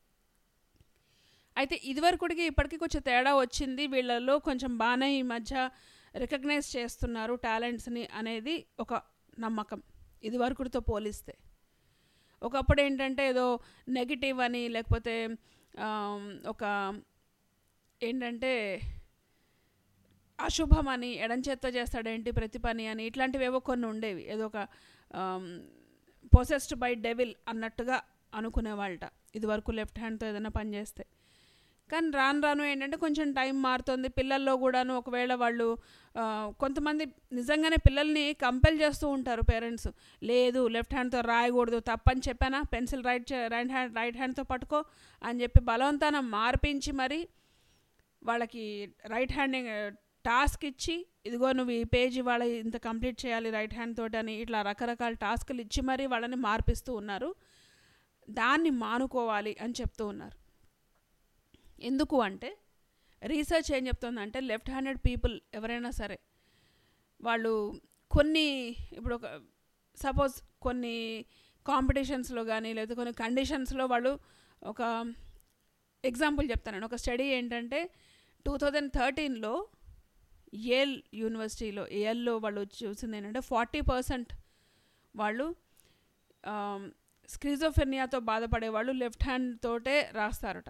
అయితే ఇదివరకుడికి ఇప్పటికీ కొంచెం తేడా వచ్చింది వీళ్ళల్లో కొంచెం బాగానే ఈ మధ్య రికగ్నైజ్ చేస్తున్నారు టాలెంట్స్ని అనేది ఒక నమ్మకం ఇదివరకుడితో పోలిస్తే ఒకప్పుడు ఏంటంటే ఏదో నెగిటివ్ అని లేకపోతే ఒక ఏంటంటే అశుభం అని ఎడంచేత్తో చేస్తాడేంటి ప్రతి పని అని ఇట్లాంటివి ఏవో కొన్ని ఉండేవి ఏదో ఒక పొసెస్డ్ బై డెవిల్ అన్నట్టుగా అనుకునేవాళ్ళట ఇదివరకు లెఫ్ట్ హ్యాండ్తో ఏదైనా పని చేస్తే కానీ రాను రాను ఏంటంటే కొంచెం టైం మారుతుంది పిల్లల్లో కూడాను ఒకవేళ వాళ్ళు కొంతమంది నిజంగానే పిల్లల్ని కంపెల్ చేస్తూ ఉంటారు పేరెంట్స్ లేదు లెఫ్ట్ హ్యాండ్తో రాయకూడదు తప్పని చెప్పానా pencil right right hand right హ్యాండ్తో పట్టుకో అని చెప్పి బలవంతాన మార్పించి మరి వాళ్ళకి రైట్ హ్యాండింగ్ టాస్క్ ఇచ్చి ఇదిగో నువ్వు ఈ పేజీ వాళ్ళ ఇంత కంప్లీట్ చేయాలి రైట్ హ్యాండ్ తోటి అని ఇట్లా రకరకాల టాస్క్లు ఇచ్చి మరీ వాళ్ళని మార్పిస్తూ ఉన్నారు దాన్ని మానుకోవాలి అని చెప్తూ ఉన్నారు ఎందుకు అంటే రీసెర్చ్ ఏం చెప్తుందంటే లెఫ్ట్ హ్యాండెడ్ పీపుల్ ఎవరైనా సరే వాళ్ళు కొన్ని ఇప్పుడు ఒక సపోజ్ కొన్ని కాంపిటీషన్స్లో కానీ లేదా కొన్ని కండిషన్స్లో వాళ్ళు ఒక ఎగ్జాంపుల్ చెప్తాను ఒక స్టడీ ఏంటంటే టూ థౌజండ్ థర్టీన్లో ఏల్ యూనివర్సిటీలో ఏల్లో వాళ్ళు చూసింది ఏంటంటే ఫార్టీ పర్సెంట్ వాళ్ళు స్క్రిజోఫెర్నియాతో బాధపడే వాళ్ళు లెఫ్ట్ హ్యాండ్ తోటే రాస్తారట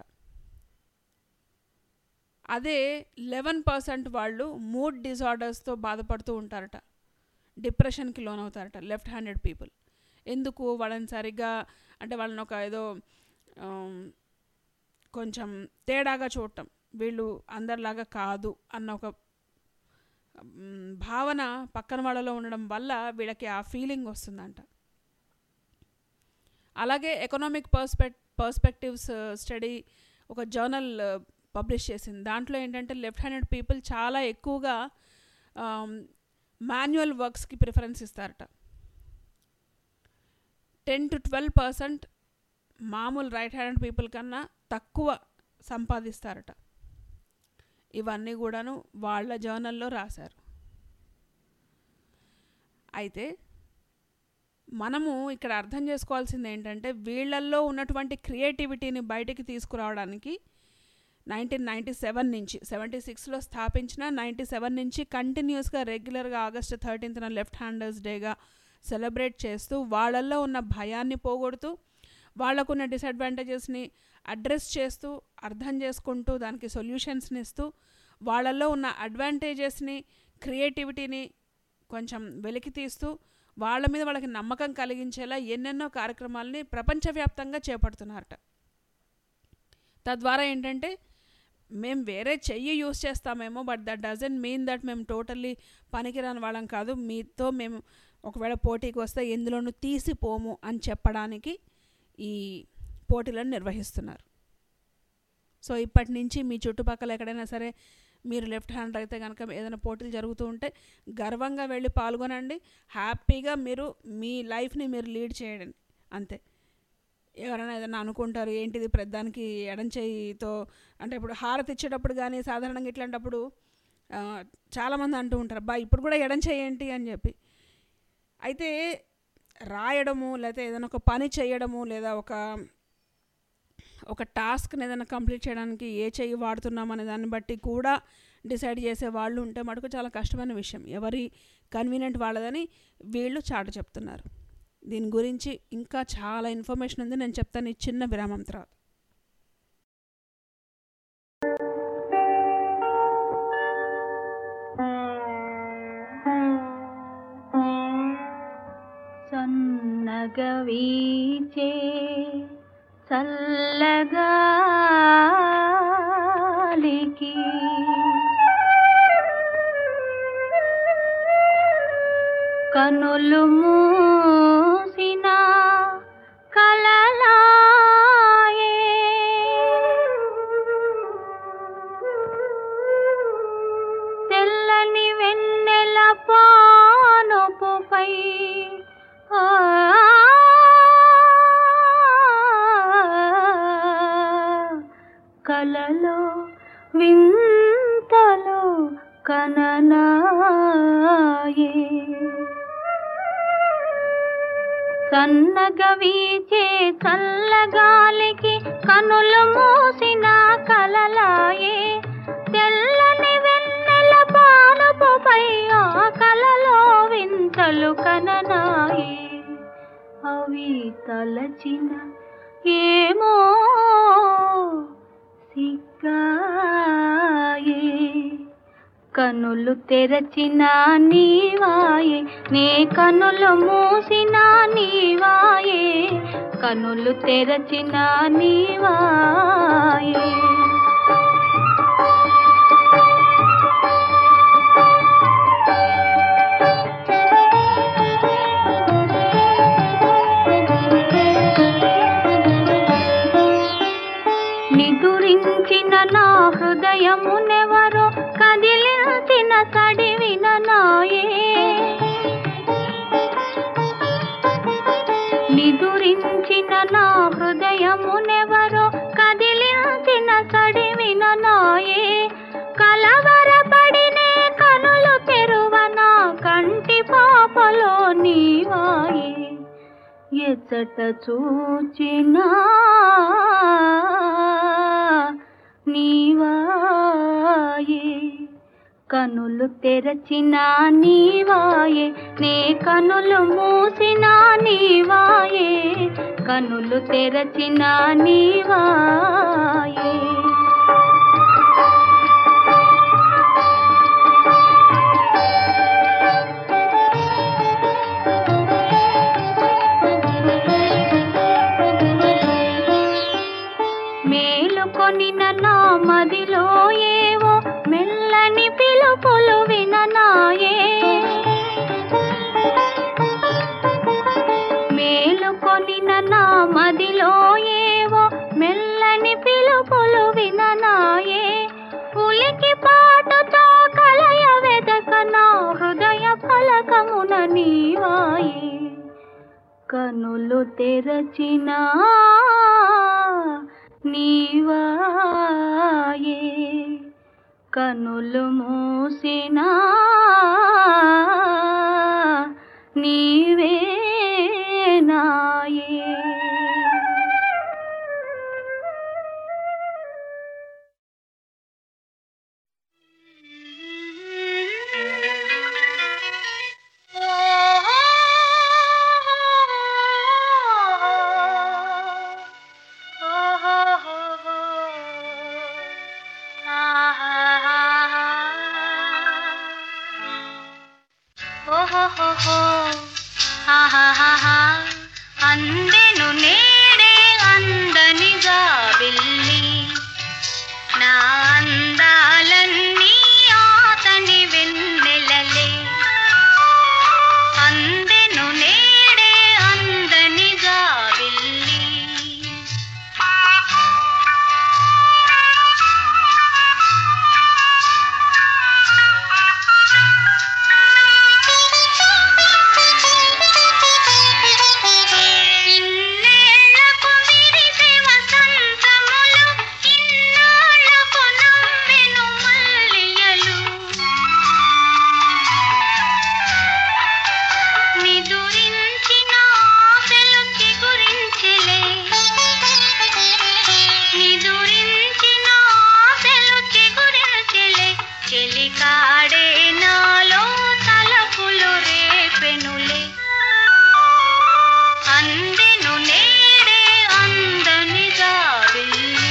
అదే లెవెన్ పర్సెంట్ వాళ్ళు మూడ్ డిజార్డర్స్తో బాధపడుతూ ఉంటారట డిప్రెషన్కి లోన్ అవుతారట లెఫ్ట్ హ్యాండెడ్ పీపుల్ ఎందుకు వాళ్ళని సరిగ్గా అంటే వాళ్ళని ఒక ఏదో కొంచెం తేడాగా చూడటం వీళ్ళు అందరిలాగా కాదు అన్న ఒక భావన పక్కన వాళ్ళలో ఉండడం వల్ల వీళ్ళకి ఆ ఫీలింగ్ వస్తుందంట అలాగే ఎకనామిక్ పర్స్పెక్ పర్స్పెక్టివ్స్ స్టడీ ఒక జర్నల్ పబ్లిష్ చేసింది దాంట్లో ఏంటంటే లెఫ్ట్ హ్యాండెడ్ పీపుల్ చాలా ఎక్కువగా మాన్యువల్ వర్క్స్కి ప్రిఫరెన్స్ ఇస్తారట టెన్ టు ట్వెల్వ్ పర్సెంట్ మామూలు రైట్ హ్యాండెడ్ పీపుల్ కన్నా తక్కువ సంపాదిస్తారట ఇవన్నీ కూడాను వాళ్ళ జర్నల్లో రాశారు అయితే మనము ఇక్కడ అర్థం చేసుకోవాల్సింది ఏంటంటే వీళ్ళల్లో ఉన్నటువంటి క్రియేటివిటీని బయటికి తీసుకురావడానికి నైన్టీన్ నైంటీ సెవెన్ నుంచి సెవెంటీ సిక్స్లో స్థాపించిన నైంటీ సెవెన్ నుంచి కంటిన్యూస్గా రెగ్యులర్గా ఆగస్టు థర్టీన్త్న లెఫ్ట్ హ్యాండర్స్ డేగా సెలబ్రేట్ చేస్తూ వాళ్ళల్లో ఉన్న భయాన్ని పోగొడుతూ వాళ్ళకున్న డిసడ్వాంటేజెస్ని అడ్రస్ చేస్తూ అర్థం చేసుకుంటూ దానికి సొల్యూషన్స్ని ఇస్తూ వాళ్ళల్లో ఉన్న అడ్వాంటేజెస్ని క్రియేటివిటీని కొంచెం వెలికి తీస్తూ వాళ్ళ మీద వాళ్ళకి నమ్మకం కలిగించేలా ఎన్నెన్నో కార్యక్రమాలని ప్రపంచవ్యాప్తంగా చేపడుతున్నారట తద్వారా ఏంటంటే మేము వేరే చెయ్యి యూస్ చేస్తామేమో but that doesn't mean that మేము టోటల్లీ పనికిరాని వాళ్ళం కాదు మీతో మేము ఒకవేళ పోటీకి వస్తే ఎందులోనూ తీసిపోము అని చెప్పడానికి ఈ పోటీలను నిర్వహిస్తున్నారు సో ఇప్పటి నుంచి మీ చుట్టుపక్కల ఎక్కడైనా సరే మీరు లెఫ్ట్ హ్యాండ్ అయితే కనుక ఏదైనా పోటీలు జరుగుతూ ఉంటే గర్వంగా వెళ్ళి పాల్గొనండి హ్యాపీగా మీరు మీ లైఫ్ని మీరు లీడ్ చేయండి అంతే ఎవరైనా ఏదైనా అనుకుంటారు ఏంటిది ప్రధానికి ఎడం చేయితో అంటే ఇప్పుడు హారతి ఇచ్చేటప్పుడు కానీ సాధారణంగా ఇట్లాంటప్పుడు ఆ, చాలామంది అంటూ ఉంటారు బా ఇప్పుడు కూడా ఎడం చేయండి అని చెప్పి అయితే రాయడము లేకపోతే ఏదైనా ఒక పని చేయడము లేదా ఒక ఒక టాస్క్ని ఏదైనా కంప్లీట్ చేయడానికి ఏ చెయ్యి వాడుతున్నాం అనే దాన్ని బట్టి కూడా డిసైడ్ చేసే వాళ్ళు ఉంటే మటుకు చాలా కష్టమైన విషయం ఎవరి కన్వీనియంట్ వాళ్ళదని వీళ్ళు చాటు చెప్తున్నారు దీని గురించి ఇంకా చాలా ఇన్ఫర్మేషన్ ఉంది నేను చెప్తాను ఈ చిన్న విరామం తర్వాత సన్నగవీచే చల్లగాలికి కనులు మూసిన కలలాయే తెల్లని వెన్నెల పానుపుపై ఆ కలలో వింతలో కననాయే సన్నగ వీచే చల్లగాలికి కనులు మూసిన కలలాయే తెల్లని వెన్నెల పానుపుపై ఆ కలలో వింతలు కననాయే అవి తలచిన ఏమో సిగ్గాయే కనులు తెరచిన నీవాయే నే కనులు మూసిన నీవాయే కనులు తెరచిన నీవాయే నిదురించిన నా హృదయమునెవరో కదిలించిన సడివిన నాయే నిదురించిన నా హృదయమునెవరో కదిలించిన సడివిన నాయే కలవరపడినే కనులు తెరువన కంటి పాపలో నీవాయే ఎచ్చట చూచినా నీవాయే కనులు తెరచిన నీవాయే నే కనులు మూసిన నీవాయే కనులు తెరచిన నీవాయే మేలుకొనిన నా మదిలో ఏవో మెల్లని పిలుపులు విననాయే మేలుకొనిన నా మదిలో ఏవో మెల్లని పిలుపులు విననాయే ఉలికి పాటుతో కలయ వెదక నా హృదయ ఫలకమున నీవాయే కనులు తెరచినా నీవాయే కనులు మూసినా నీవే నాయే ఆహాహాహా అందెను నేడే అందనిగా వెళ్ళి నా అందాలన్నీ ఆతని వెన్నెలలే అందెను నేడే అందనిగా వెళ్ళి ఇన్నేళ్లకు విరిసే వసంతములు ఇన్నాళ్లకు నవ్వెను మల్లియలు నిదురించిన ఆశలు చిగురించెలే నిదురించిన ఆశలు చిగురించెలే చెలికాడే నాలో తలపులు రేపెనులే అందెను నేడే అందనిగా వెళ్ళి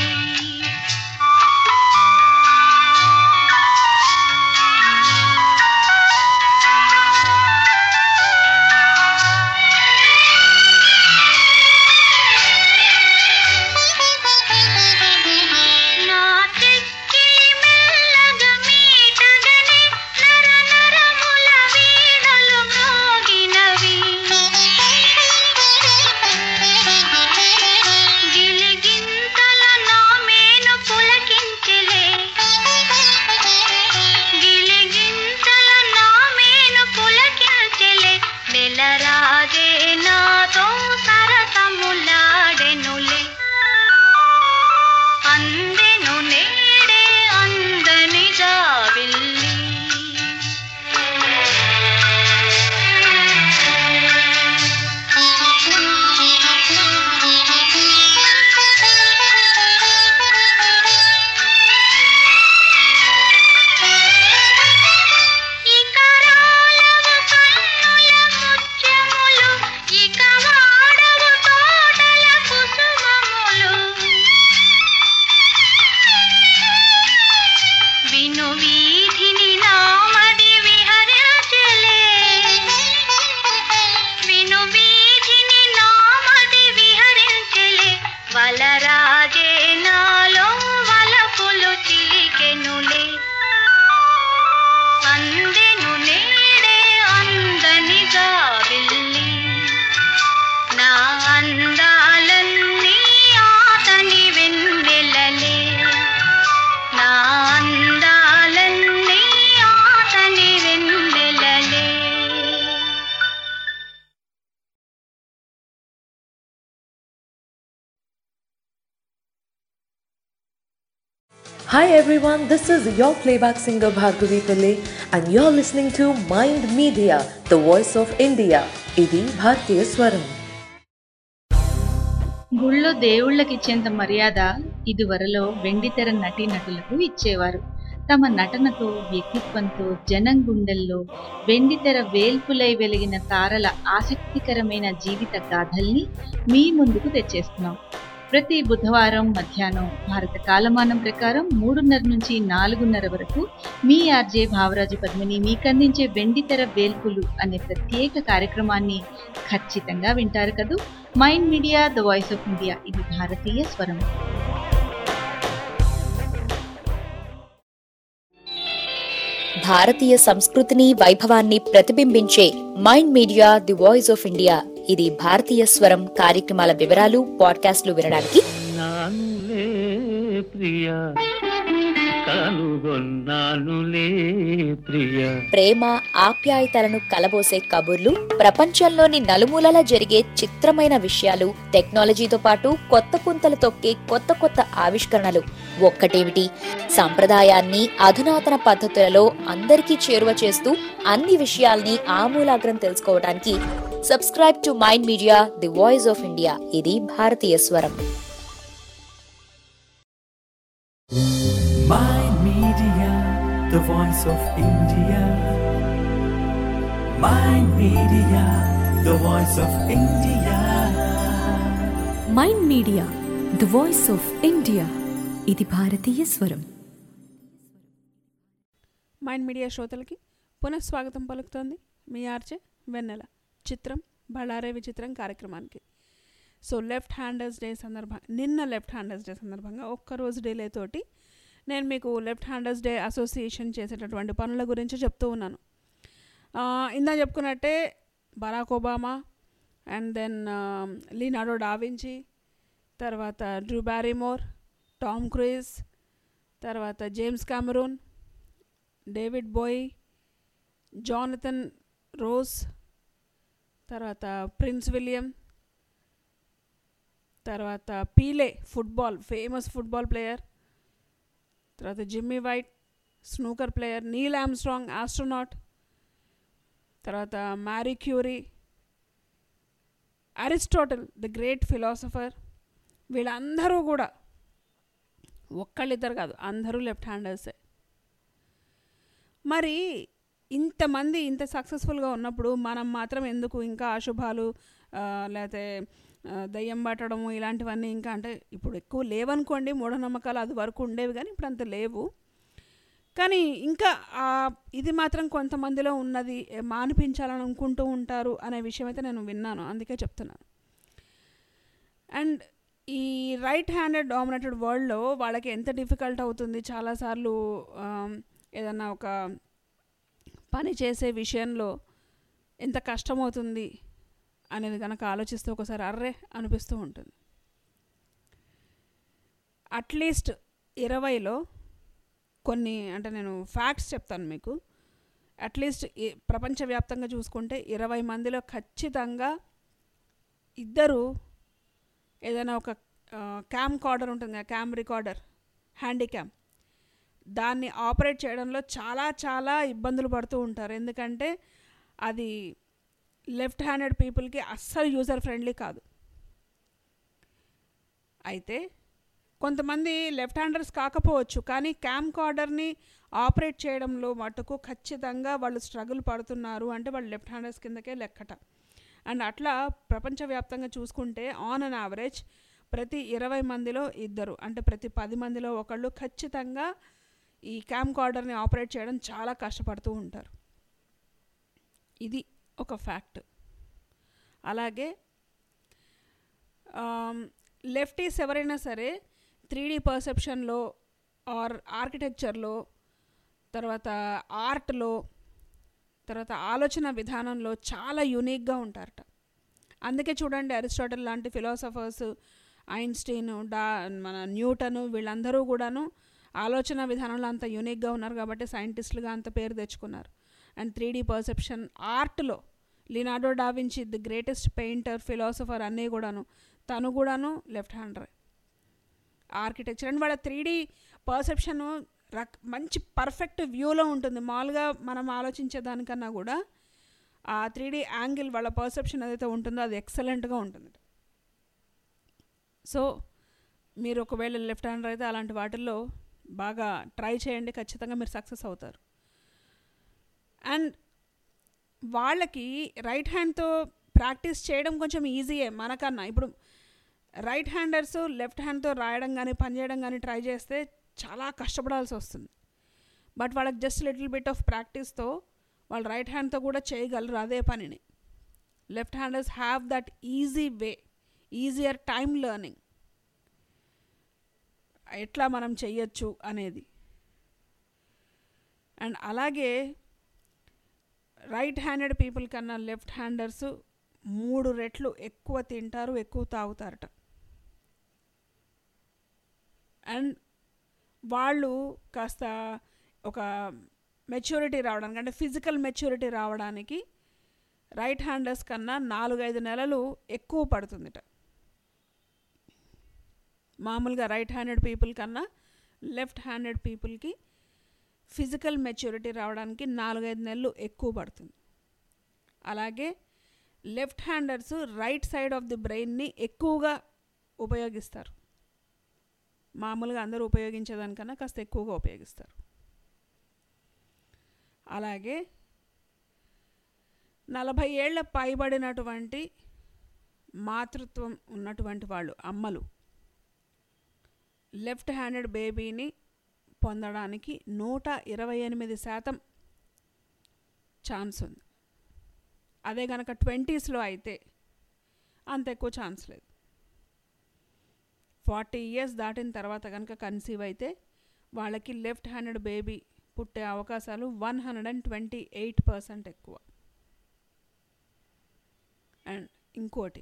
నా చెక్కిలి మెల్లగా మీటగనే నర నరముల వీణలు మ్రోగినవి గిలిగింతల నా మేను పులకించెలే గిలిగింతల నా మేను పులకించెలే నెలరాజే నాతో సరసములాడెనులే అందెను నేడే అందనిగా వెళ్ళి ఇక రాలవు కన్నుల ముత్యములు ఇక వాడవు తోటల కుసుమములు విను వీధిని నామది విహరించలే విను వీధిని నామది విహరించలే వలరాజే నాలో వలపులు చిలికెనులే అందెను నేడే అందనిగా వెళ్ళి నా అందాలన్నీ ఆతని వెన్నెలలే నా అందాలన్నీ ఆతని వెన్నెలలే Hi everyone, this is your playback singer Bhargavi Pillai and you're listening to Mind Media, the voice of India. ఇది భారతీయ స్వరం గుళ్ళో దేవుళ్ళకిచ్చేంత మర్యాద ఇదివరలో వెండితెర నటీనటులకు ఇచ్చేవారు తమ నటనతో వ్యక్తిత్వంతో జనం గుండెల్లో వెండితెర వేల్పులై వెలిగిన తారల ఆసక్తికరమైన జీవిత గాథల్ని మీ ముందుకు తెచ్చేస్తున్నాం ప్రతి బుధవారం మధ్యాహ్నం భారత కాలమానం ప్రకారం మూడున్నర నుంచి నాలుగున్నర వరకు మీ ఆర్జే భావరాజు పద్మిని మీకందించే వెండితెర వేల్పులు అనే ప్రత్యేక కార్యక్రమాన్ని ఖచ్చితంగా వింటారు కదూ Mind media the voice of India ఇది భారతీయ స్వరం భారతీయ సంస్కృతిని వైభవాన్ని ప్రతిబింబించే Mind Media the voice of India ఇది భారతీయ స్వరం కార్యక్రమాల వివరాలు పాడ్కాస్ట్లు వినడానికి నానులే ప్రియ కనుగొన్నానులే ప్రియ ప్రేమ ఆప్యాయతలను కలబోసే కబుర్లు ప్రపంచంలోని నలుమూలలా జరిగే చిత్రమైన విషయాలు టెక్నాలజీతో పాటు కొత్త పుంతలు తొక్కే కొత్త కొత్త ఆవిష్కరణలు ఒక్కటేమిటి సంప్రదాయాన్ని అధునాతన పద్ధతులలో అందరికీ చేరువ చేస్తూ అన్ని విషయాల్ని ఆమూలాగ్రం తెలుసుకోవడానికి subscribe to Mind Media the voice of India ఇది భారతీయ స్వరం Mind Media, the voice of India. Mind Media, the voice of India. Mind media the voice of India ఇది భారతీయ స్వరం మైండ్ మీడియా శ్రోతలకి పునఃస్వాగతం పలుకుతోంది మీ ఆర్జే వెన్నెల చిత్రం బళ్ళారే విచిత్రం కార్యక్రమానికి సో లెఫ్ట్ హ్యాండర్స్ డే సందర్భం నిన్న లెఫ్ట్ హ్యాండర్స్ డే సందర్భంగా ఒక్కరోజు డిలే తోటి నేను మీకు లెఫ్ట్ హ్యాండర్స్ డే అసోసియేషన్ చేసేటటువంటి పనుల గురించి చెప్తూ ఉన్నాను ఆ, ఇందా చెప్పుకున్నట్టే Barack Obama and then Leonardo Da Vinci తర్వాత డ్రూ బ్యారీమోర్ టామ్ క్రూయిజ్ తర్వాత James Cameron David Bowie Jonathan Ross తర్వాత ప్రిన్స్ విలియం తర్వాత Pele football famous football player తర్వాత Jimmy White snooker player Neil Armstrong astronaut తర్వాత Marie Curie Aristotle the great philosopher వీళ్ళందరూ కూడా ఒక్కళ్ళిద్దరు కాదు అందరూ లెఫ్ట్ హ్యాండర్సే మరి ఇంతమంది ఇంత సక్సెస్ఫుల్గా ఉన్నప్పుడు మనం మాత్రం ఎందుకు ఇంకా అశుభాలు ఆ, లేకపోతే ఆ, దయ్యం పట్టడము ఇలాంటివన్నీ ఇంకా అంటే ఇప్పుడు ఎక్కువ లేవనుకోండి మూఢనమ్మకాలు అది వరకు ఉండేవి కానీ ఇప్పుడు అంత లేవు కానీ ఇంకా ఆ ఇది మాత్రం కొంతమందిలో ఉన్నది ఏ, మానిపించాలని అనుకుంటూ ఉంటారు అనే విషయం అయితే నేను విన్నాను అందుకే చెప్తున్నాను అండ్ ఈ రైట్ హ్యాండెడ్ డామినేటెడ్ వరల్డ్లో వాళ్ళకి ఎంత డిఫికల్ట్ అవుతుంది చాలాసార్లు ఆమ్, ఏదన్నా ఒక పని చేసే విషయంలో ఎంత కష్టమవుతుంది అనేది కనుక ఆలోచిస్తే ఒకసారి అర్రే అనిపిస్తూ ఉంటుంది అట్లీస్ట్ ఇరవైలో కొన్ని అంటే నేను ఫ్యాక్ట్స్ చెప్తాను మీకు అట్లీస్ట్ ఈ- ప్రపంచవ్యాప్తంగా చూసుకుంటే ఇరవై మందిలో ఖచ్చితంగా ఇద్దరు ఏదైనా ఒక క్యామ్ కార్డర్ ఉంటుంది కదా క్యామ్ రికార్డర్ హ్యాండీ క్యామ్ దాన్ని ఆపరేట్ చేయడంలో చాలా చాలా ఇబ్బందులు పడుతూ ఉంటారు ఎందుకంటే అది లెఫ్ట్ హ్యాండెడ్ పీపుల్కి అస్సలు యూజర్ ఫ్రెండ్లీ కాదు అయితే కొంతమంది లెఫ్ట్ హ్యాండర్స్ కాకపోవచ్చు కానీ క్యామ్ కార్డర్ని ఆపరేట్ చేయడంలో మటుకు ఖచ్చితంగా వాళ్ళు స్ట్రగుల్ పడుతున్నారు అంటే వాళ్ళు లెఫ్ట్ హ్యాండర్స్ కిందకే లెక్కట అండ్ అట్లా ప్రపంచవ్యాప్తంగా చూసుకుంటే ఆన్ అన్ యావరేజ్ ప్రతి ఇరవై మందిలో ఇద్దరు అంటే ప్రతి పది మందిలో ఒకళ్ళు ఖచ్చితంగా ఈ క్యామ్ కార్డర్ని ఆపరేట్ చేయడం చాలా కష్టపడుతూ ఉంటారు ఇది ఒక ఫ్యాక్ట్ అలాగే లెఫ్టీస్ ఎవరైనా సరే త్రీ డీ పర్సెప్షన్లో ఆర్ ఆర్కిటెక్చర్లో తర్వాత ఆర్ట్లో తర్వాత ఆలోచన విధానంలో చాలా యూనిక్గా ఉంటారట అందుకే చూడండి అరిస్టాటిల్ లాంటి ఫిలాసఫర్స్ ఐన్స్టీన్ డా మన న్యూటన్ వీళ్ళందరూ కూడాను ఆలోచన విధానంలో అంత యూనిక్గా ఉన్నారు కాబట్టి సైంటిస్టులుగా అంత పేరు తెచ్చుకున్నారు అండ్ త్రీ డీ పర్సెప్షన్ ఆర్ట్లో Leonardo Da Vinci the greatest painter philosopher అన్నీ కూడాను తను కూడాను లెఫ్ట్ హ్యాండర్ ఆర్కిటెక్చర్ అండ్ వాళ్ళ త్రీ డీ పర్సెప్షన్ రక్ మంచి పర్ఫెక్ట్ వ్యూలో ఉంటుంది మామూలుగా మనం ఆలోచించే దానికన్నా కూడా ఆ త్రీ డీ యాంగిల్ వాళ్ళ పర్సెప్షన్ ఏదైతే ఉంటుందో అది ఎక్సలెంట్గా ఉంటుంది సో మీరు ఒకవేళ లెఫ్ట్ హ్యాండర్ అయితే అలాంటి వాటిల్లో బాగా ట్రై చేయండి ఖచ్చితంగా మీరు సక్సెస్ అవుతారు అండ్ వాళ్ళకి రైట్ హ్యాండ్తో ప్రాక్టీస్ చేయడం కొంచెం ఈజీయే మనకన్నా ఇప్పుడు రైట్ హ్యాండర్స్ లెఫ్ట్ హ్యాండ్తో రాయడం కానీ పని చేయడం కానీ ట్రై చేస్తే చాలా కష్టపడాల్సి వస్తుంది బట్ వాళ్ళకి జస్ట్ లిటిల్ బిట్ ఆఫ్ ప్రాక్టీస్తో వాళ్ళు రైట్ హ్యాండ్తో కూడా చేయగలరు అదే పనిని left handers have that easy way easier time learning ఎట్లా మనం చెయ్యొచ్చు అనేది అండ్ అలాగే రైట్ హ్యాండెడ్ పీపుల్ కన్నా లెఫ్ట్ హ్యాండర్స్ మూడు రెట్లు ఎక్కువ తింటారు ఎక్కువ తాగుతారట అండ్ వాళ్ళు కాస్త ఒక మెచ్యూరిటీ రావడానికి అంటే ఫిజికల్ మెచ్యూరిటీ రావడానికి రైట్ హ్యాండర్స్ కన్నా నాలుగైదు నెలలు ఎక్కువ పడుతుందిట మామూలుగా రైట్ హ్యాండెడ్ పీపుల్ కన్నా లెఫ్ట్ హ్యాండెడ్ పీపుల్కి ఫిజికల్ మెచ్యూరిటీ రావడానికి నాలుగైదు నెలలు ఎక్కువ పడుతుంది అలాగే left handers right side of the బ్రెయిన్ని ఎక్కువగా ఉపయోగిస్తారు మామూలుగా అందరూ ఉపయోగించేదానికన్నా కాస్త ఎక్కువగా ఉపయోగిస్తారు అలాగే నలభై ఏళ్ల పైబడినటువంటి మాతృత్వం ఉన్నటువంటి వాళ్ళు అమ్మలు లెఫ్ట్ హ్యాండెడ్ బేబీని పొందడానికి నూట ఇరవై ఎనిమిది శాతం ఛాన్స్ ఉంది అదే కనుక ట్వంటీస్లో అయితే అంత ఎక్కువ ఛాన్స్ లేదు ఫార్టీ ఇయర్స్ దాటిన తర్వాత కనుక కన్సీవ్ అయితే వాళ్ళకి లెఫ్ట్ హ్యాండెడ్ బేబీ పుట్టే అవకాశాలు one hundred and twenty eight percent ఎక్కువ అండ్ ఇంకోటి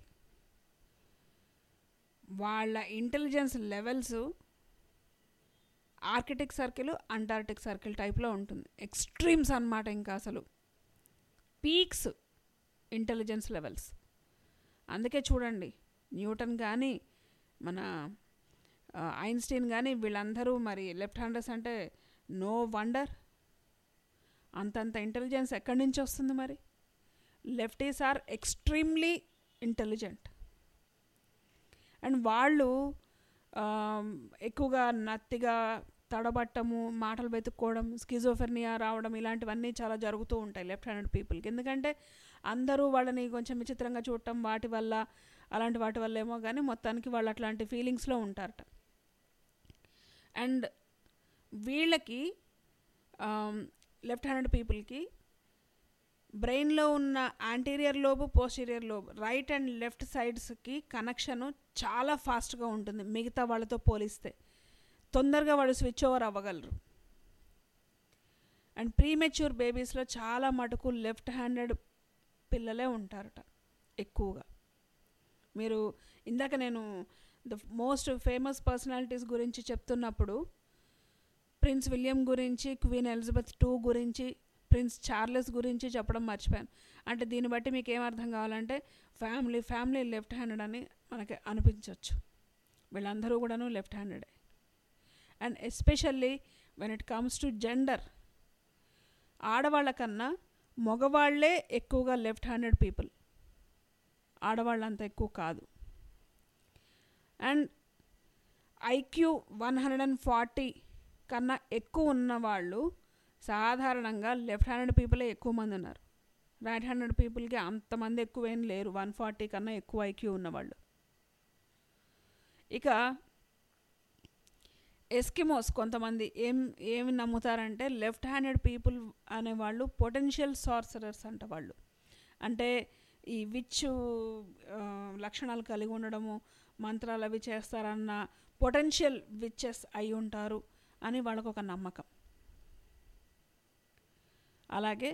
వాళ్ళ intelligence levels Arctic Circle Antarctic Circle టైప్లో ఉంటుంది ఎక్స్ట్రీమ్స్ అన్నమాట ఇంకా అసలు పీక్స్ ఇంటెలిజెన్స్ లెవెల్స్ అందుకే చూడండి న్యూటన్ కానీ మన ఆ, ఐన్స్టీన్ కానీ వీళ్ళందరూ మరి లెఫ్ట్ హ్యాండర్స్ అంటే నో వండర్ అంతంత ఇంటెలిజెన్స్ ఎక్కడి నుంచి వస్తుంది మరి lefties are extremely intelligent and వాళ్ళు ఆ, ఎక్కువగా నత్తిగా తడబట్టము మాటలు వెతుక్కోవడం స్కిజోఫెర్నియా రావడం ఇలాంటివన్నీ చాలా జరుగుతూ ఉంటాయి లెఫ్ట్ హ్యాండెడ్ పీపుల్కి ఎందుకంటే అందరూ వాళ్ళని కొంచెం విచిత్రంగా చూడటం వాటి వల్ల అలాంటి వాటి వల్ల ఏమో కానీ మొత్తానికి వాళ్ళు అట్లాంటి ఫీలింగ్స్లో ఉంటారట అండ్ వీళ్ళకి లెఫ్ట్ హ్యాండెడ్ పీపుల్కి బ్రెయిన్లో ఉన్న anterior lobe posterior lobe right and left సైడ్స్కి కనెక్షను చాలా ఫాస్ట్గా ఉంటుంది మిగతా వాళ్ళతో పోలిస్తే తొందరగా వాళ్ళు స్విచ్ ఓవర్ అవ్వగలరు అండ్ ప్రీమెచ్యూర్ బేబీస్లో చాలా మటుకు లెఫ్ట్ హ్యాండెడ్ పిల్లలే ఉంటారట ఎక్కువగా మీరు ఇందాక నేను ద మోస్ట్ ఫేమస్ పర్సనాలిటీస్ గురించి చెప్తున్నప్పుడు ప్రిన్స్ విలియం గురించి క్వీన్ ఎలిజబెత్ టూ గురించి ప్రిన్స్ చార్లెస్ గురించి చెప్పడం మర్చిపోయాను అంటే దీన్ని బట్టి మీకు ఏం అర్థం కావాలంటే ఫ్యామిలీ ఫ్యామిలీ లెఫ్ట్ హ్యాండెడ్ అని మనకి అనిపించవచ్చు వీళ్ళందరూ కూడాను లెఫ్ట్ హ్యాండెడే and especially when it comes to gender ఆడవాళ్ళ కన్నా మగవాళ్లే ఎక్కువగా లెఫ్ట్ హ్యాండెడ్ పీపుల్ ఆడవాళ్ళు అంత ఎక్కువ కాదు and IQ one hundred and forty కన్నా ఎక్కువ ఉన్న వాళ్ళు సాధారణంగా లెఫ్ట్ హ్యాండెడ్ పీపులే ఎక్కువ మంది ఉన్నారు రైట్ హ్యాండెడ్ పీపుల్కి అంతమంది ఎక్కువ ఏం లేరు వన్ ఫార్టీ కన్నా ఎక్కువ ఐక్యూ ఉన్నవాళ్ళు ఇక ఎస్కిమోస్ కొంతమంది ఏం ఏమి నమ్ముతారంటే లెఫ్ట్ హ్యాండెడ్ పీపుల్ అనేవాళ్ళు పొటెన్షియల్ సార్సరర్స్ అంట వాళ్ళు అంటే ఈ విచ్ లక్షణాలు కలిగి ఉండడము మంత్రాలు అవి చేస్తారన్న పొటెన్షియల్ విచ్చెస్ అయి ఉంటారు అని వాళ్ళకు ఒక నమ్మకం అలాగే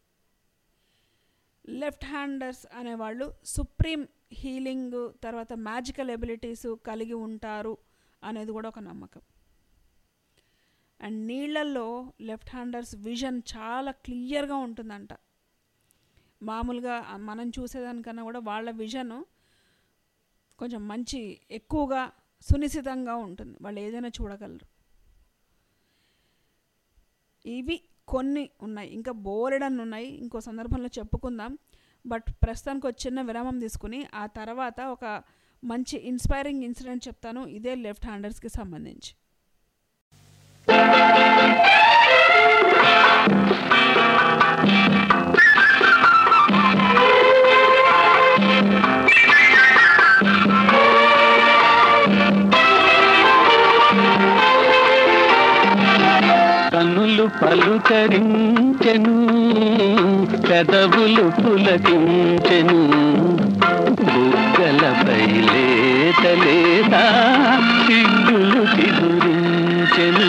లెఫ్ట్ హ్యాండర్స్ అనేవాళ్ళు సుప్రీం హీలింగ్ తర్వాత మ్యాజికల్ ఎబిలిటీస్ కలిగి ఉంటారు అనేది కూడా ఒక నమ్మకం అండ్ నీళ్ళల్లో లెఫ్ట్ హ్యాండర్స్ విజన్ చాలా క్లియర్గా ఉంటుందంట మామూలుగా మనం చూసేదానికన్నా కూడా వాళ్ళ విజన్ కొంచెం మంచి ఎక్కువగా సునిశ్చితంగా ఉంటుంది వాళ్ళు ఏదైనా చూడగలరు ఇవి కొన్ని ఉన్నాయి ఇంకా బోలెడన్ని ఉన్నాయి ఇంకో సందర్భంలో చెప్పుకుందాం బట్ ప్రస్తుతానికి ఒక చిన్న విరామం తీసుకుని ఆ తర్వాత ఒక మంచి ఇన్స్పైరింగ్ ఇన్సిడెంట్ చెప్తాను ఇదే లెఫ్ట్ హ్యాండర్స్కి సంబంధించి కన్నులు పలుకరించెను పెదవులు పులకించెను బుగ్గలపై లేత లేత సిగ్గులు చిగురించెను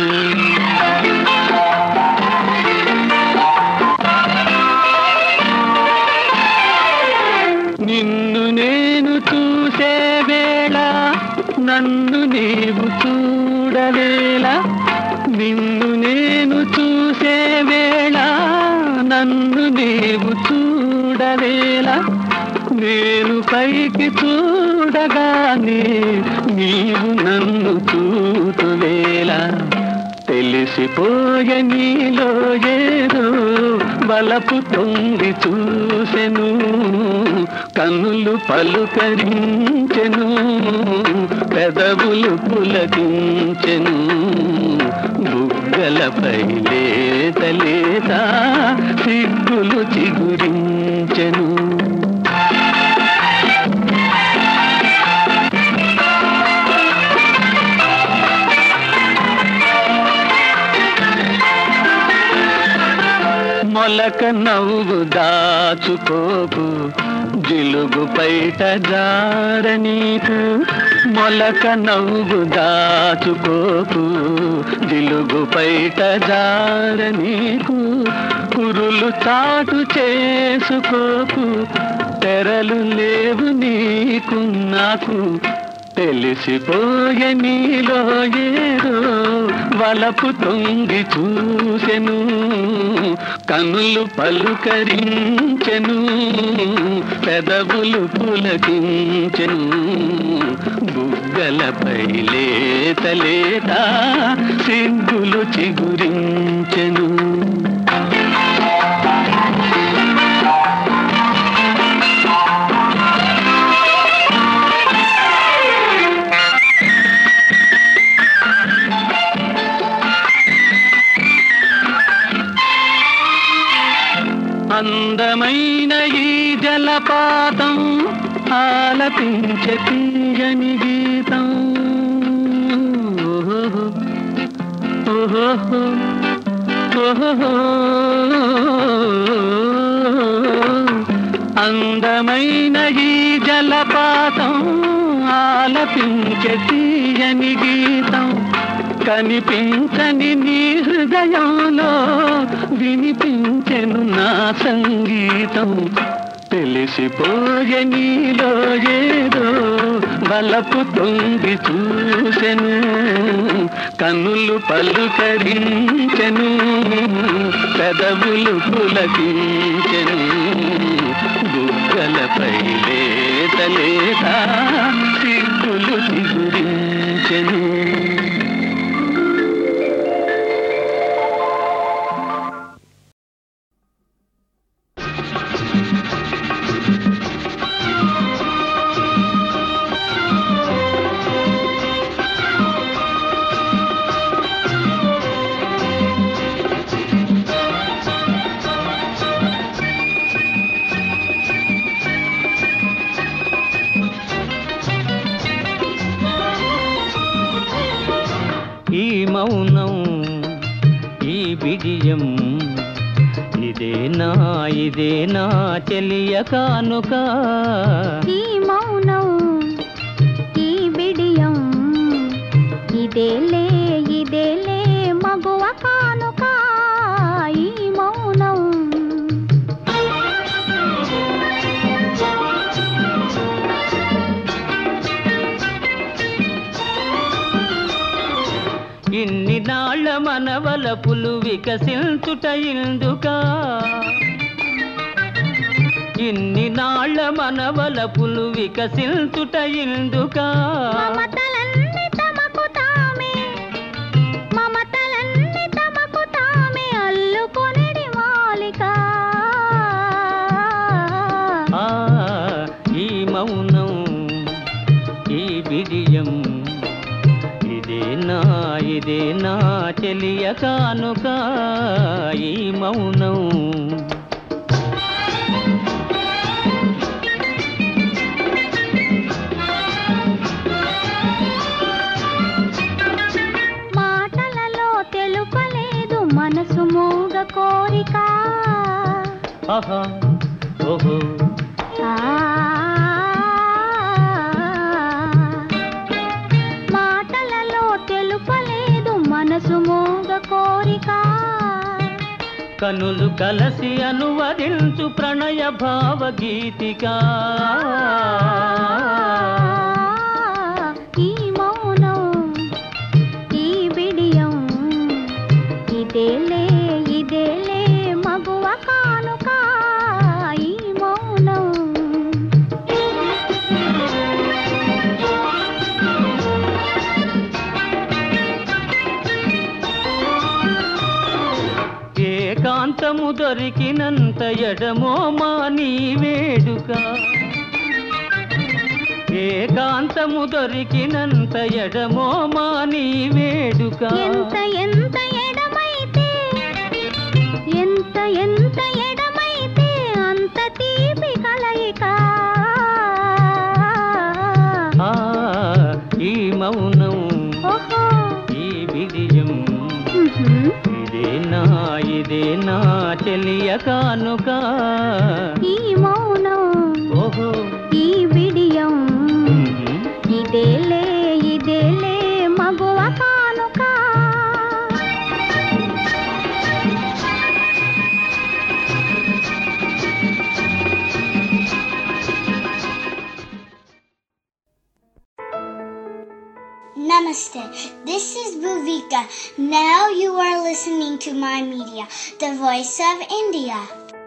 నిన్ను నేను చూసే వేళ నన్ను నీవు చూడలేలా నిన్ను నేను చూసే వేళ నన్ను నీవు చూడలేలా నేను పైకి చూడగానే నీవు నన్ను చూతువేలా తెలిసిపోయే నీలో ఏదో బలపు తొంగి చూసెను కన్నులు పలుకరించెను పెదవులు పులకించెను బుగ్గలపై లేత లేత సిగ్గులు చిగురించెను మొలక నవ్వు దాచుకోకు జిలుగు పైట జార నీకు మొలక నవ్వు దాచుకోకు జిలుగు పైట జార నీకు కురులు చాటు చేసుకోకు తెరలు లేవు నీకు నాకు తెలిసిపోయే నీలో ఏదో వలపు తొంగి చూసెను కనులు పలుకరించెను పెదవులు పులకించెను బుగ్గలపై లేత లేత సిగ్గులు చిగురించెను అందమైన ఈ జలపాతం ఆలపించే తీయని గీతం ఓహో ఓహో ఓహో అందమైన ఈ జలపాతం ఆలపించే తీయని గీతం కనిపించని నీ హృదయంలో వినిపించెను నా సంగీతం తెలిసిపోయే నీలో ఏదో బలపు తొంగి చూసెను కన్నులు పలుకరించెను పెదవులు పులకించెను బుగ్గలపై లేత లేత సిగ్గులు చిగురించెను ఈ మౌనం ఈ బిడియం ఇదేనా ఇదేనా చెలియ కానుక ఈ మౌనం ఈ బిడియం ఇదేలే ఇదేలే మగువ కానుక ఈ మౌనం ఇన్ని నాళ్ళ మనవల పులు వికసించుట ఇందుకా ఇన్ని నాళ్ళ మనవల పులు వికసించుట ఇందుకా మమతలన్నీ తమకు తామే మమతలన్నీ తమకు తామే అల్లుకొనిడి మాలిక ఆ ఈ మౌనం ఈ బిడియం ఇదేనా ఇదేనా చెలియ కానుక ఈ మౌనం మాటలలో తెలుపలేదు మనసు మూగ కోరిక ఆహా ఓహో ఆ, మాటలలో తెలుపలేదు మనసు మూగ కోరిక కనులు కలసి అనువదించు ప్రణయ భావగీతిక ఈ మౌనం ఈ బిడియం ఇదేలే ఇదేలే మగువ కానుక ఈ మౌనం ఏకాంతము దొరికినంత ఎడమో మా నీ వేడుక ఏకాంతము దొరికినంత ఎడమో మా నీ వేడుక ఎంత ఎంత ఎడమైతే ఎంత ఎంత ఎడమైతే అంత తీపి కలయిక ఆ, ఈ మౌనం ఓహో ఈ విజయం ఉహుం. ఇదేనా ఇదే నా చెలియ కానుక ఈ మౌనం ఓహో ఈ బిడియం ఇదేలే ఇదేలే మగువ కానుక Namaste. This is Bhuvika. Now you are listening to my media, the voice of India.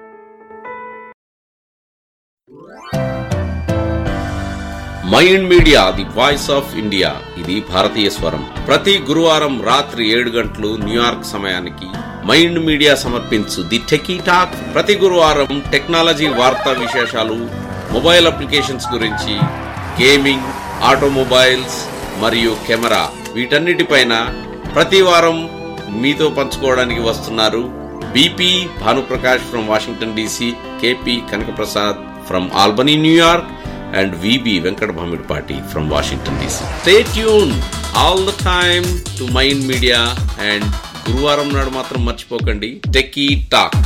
Mind Media the voice of India ఇది భారతీయ స్వరం ప్రతి గురువారం రాత్రి ఏడు గంటలు న్యూయార్క్ సమయానికి మైండ్ మీడియా సమర్పించు ది టెకీ టాక్ ప్రతి గురువారం టెక్నాలజీ వార్తా విశేషాలు మొబైల్ అప్లికేషన్స్ గురించి గేమింగ్ ఆటోమొబైల్స్ మరియు కెమెరా వీటన్నిటిపైన ప్రతి వారం మీతో పంచుకోవడానికి వస్తున్నారు BP Bhanuprakash from Washington DC KP Kanakaprasad from Albany New York and VB Venkat Bhamidpati from Washington DC. Stay tuned all the time to Mind Media and గురువారం నాడు మాత్రం మర్చిపోకండి techie talk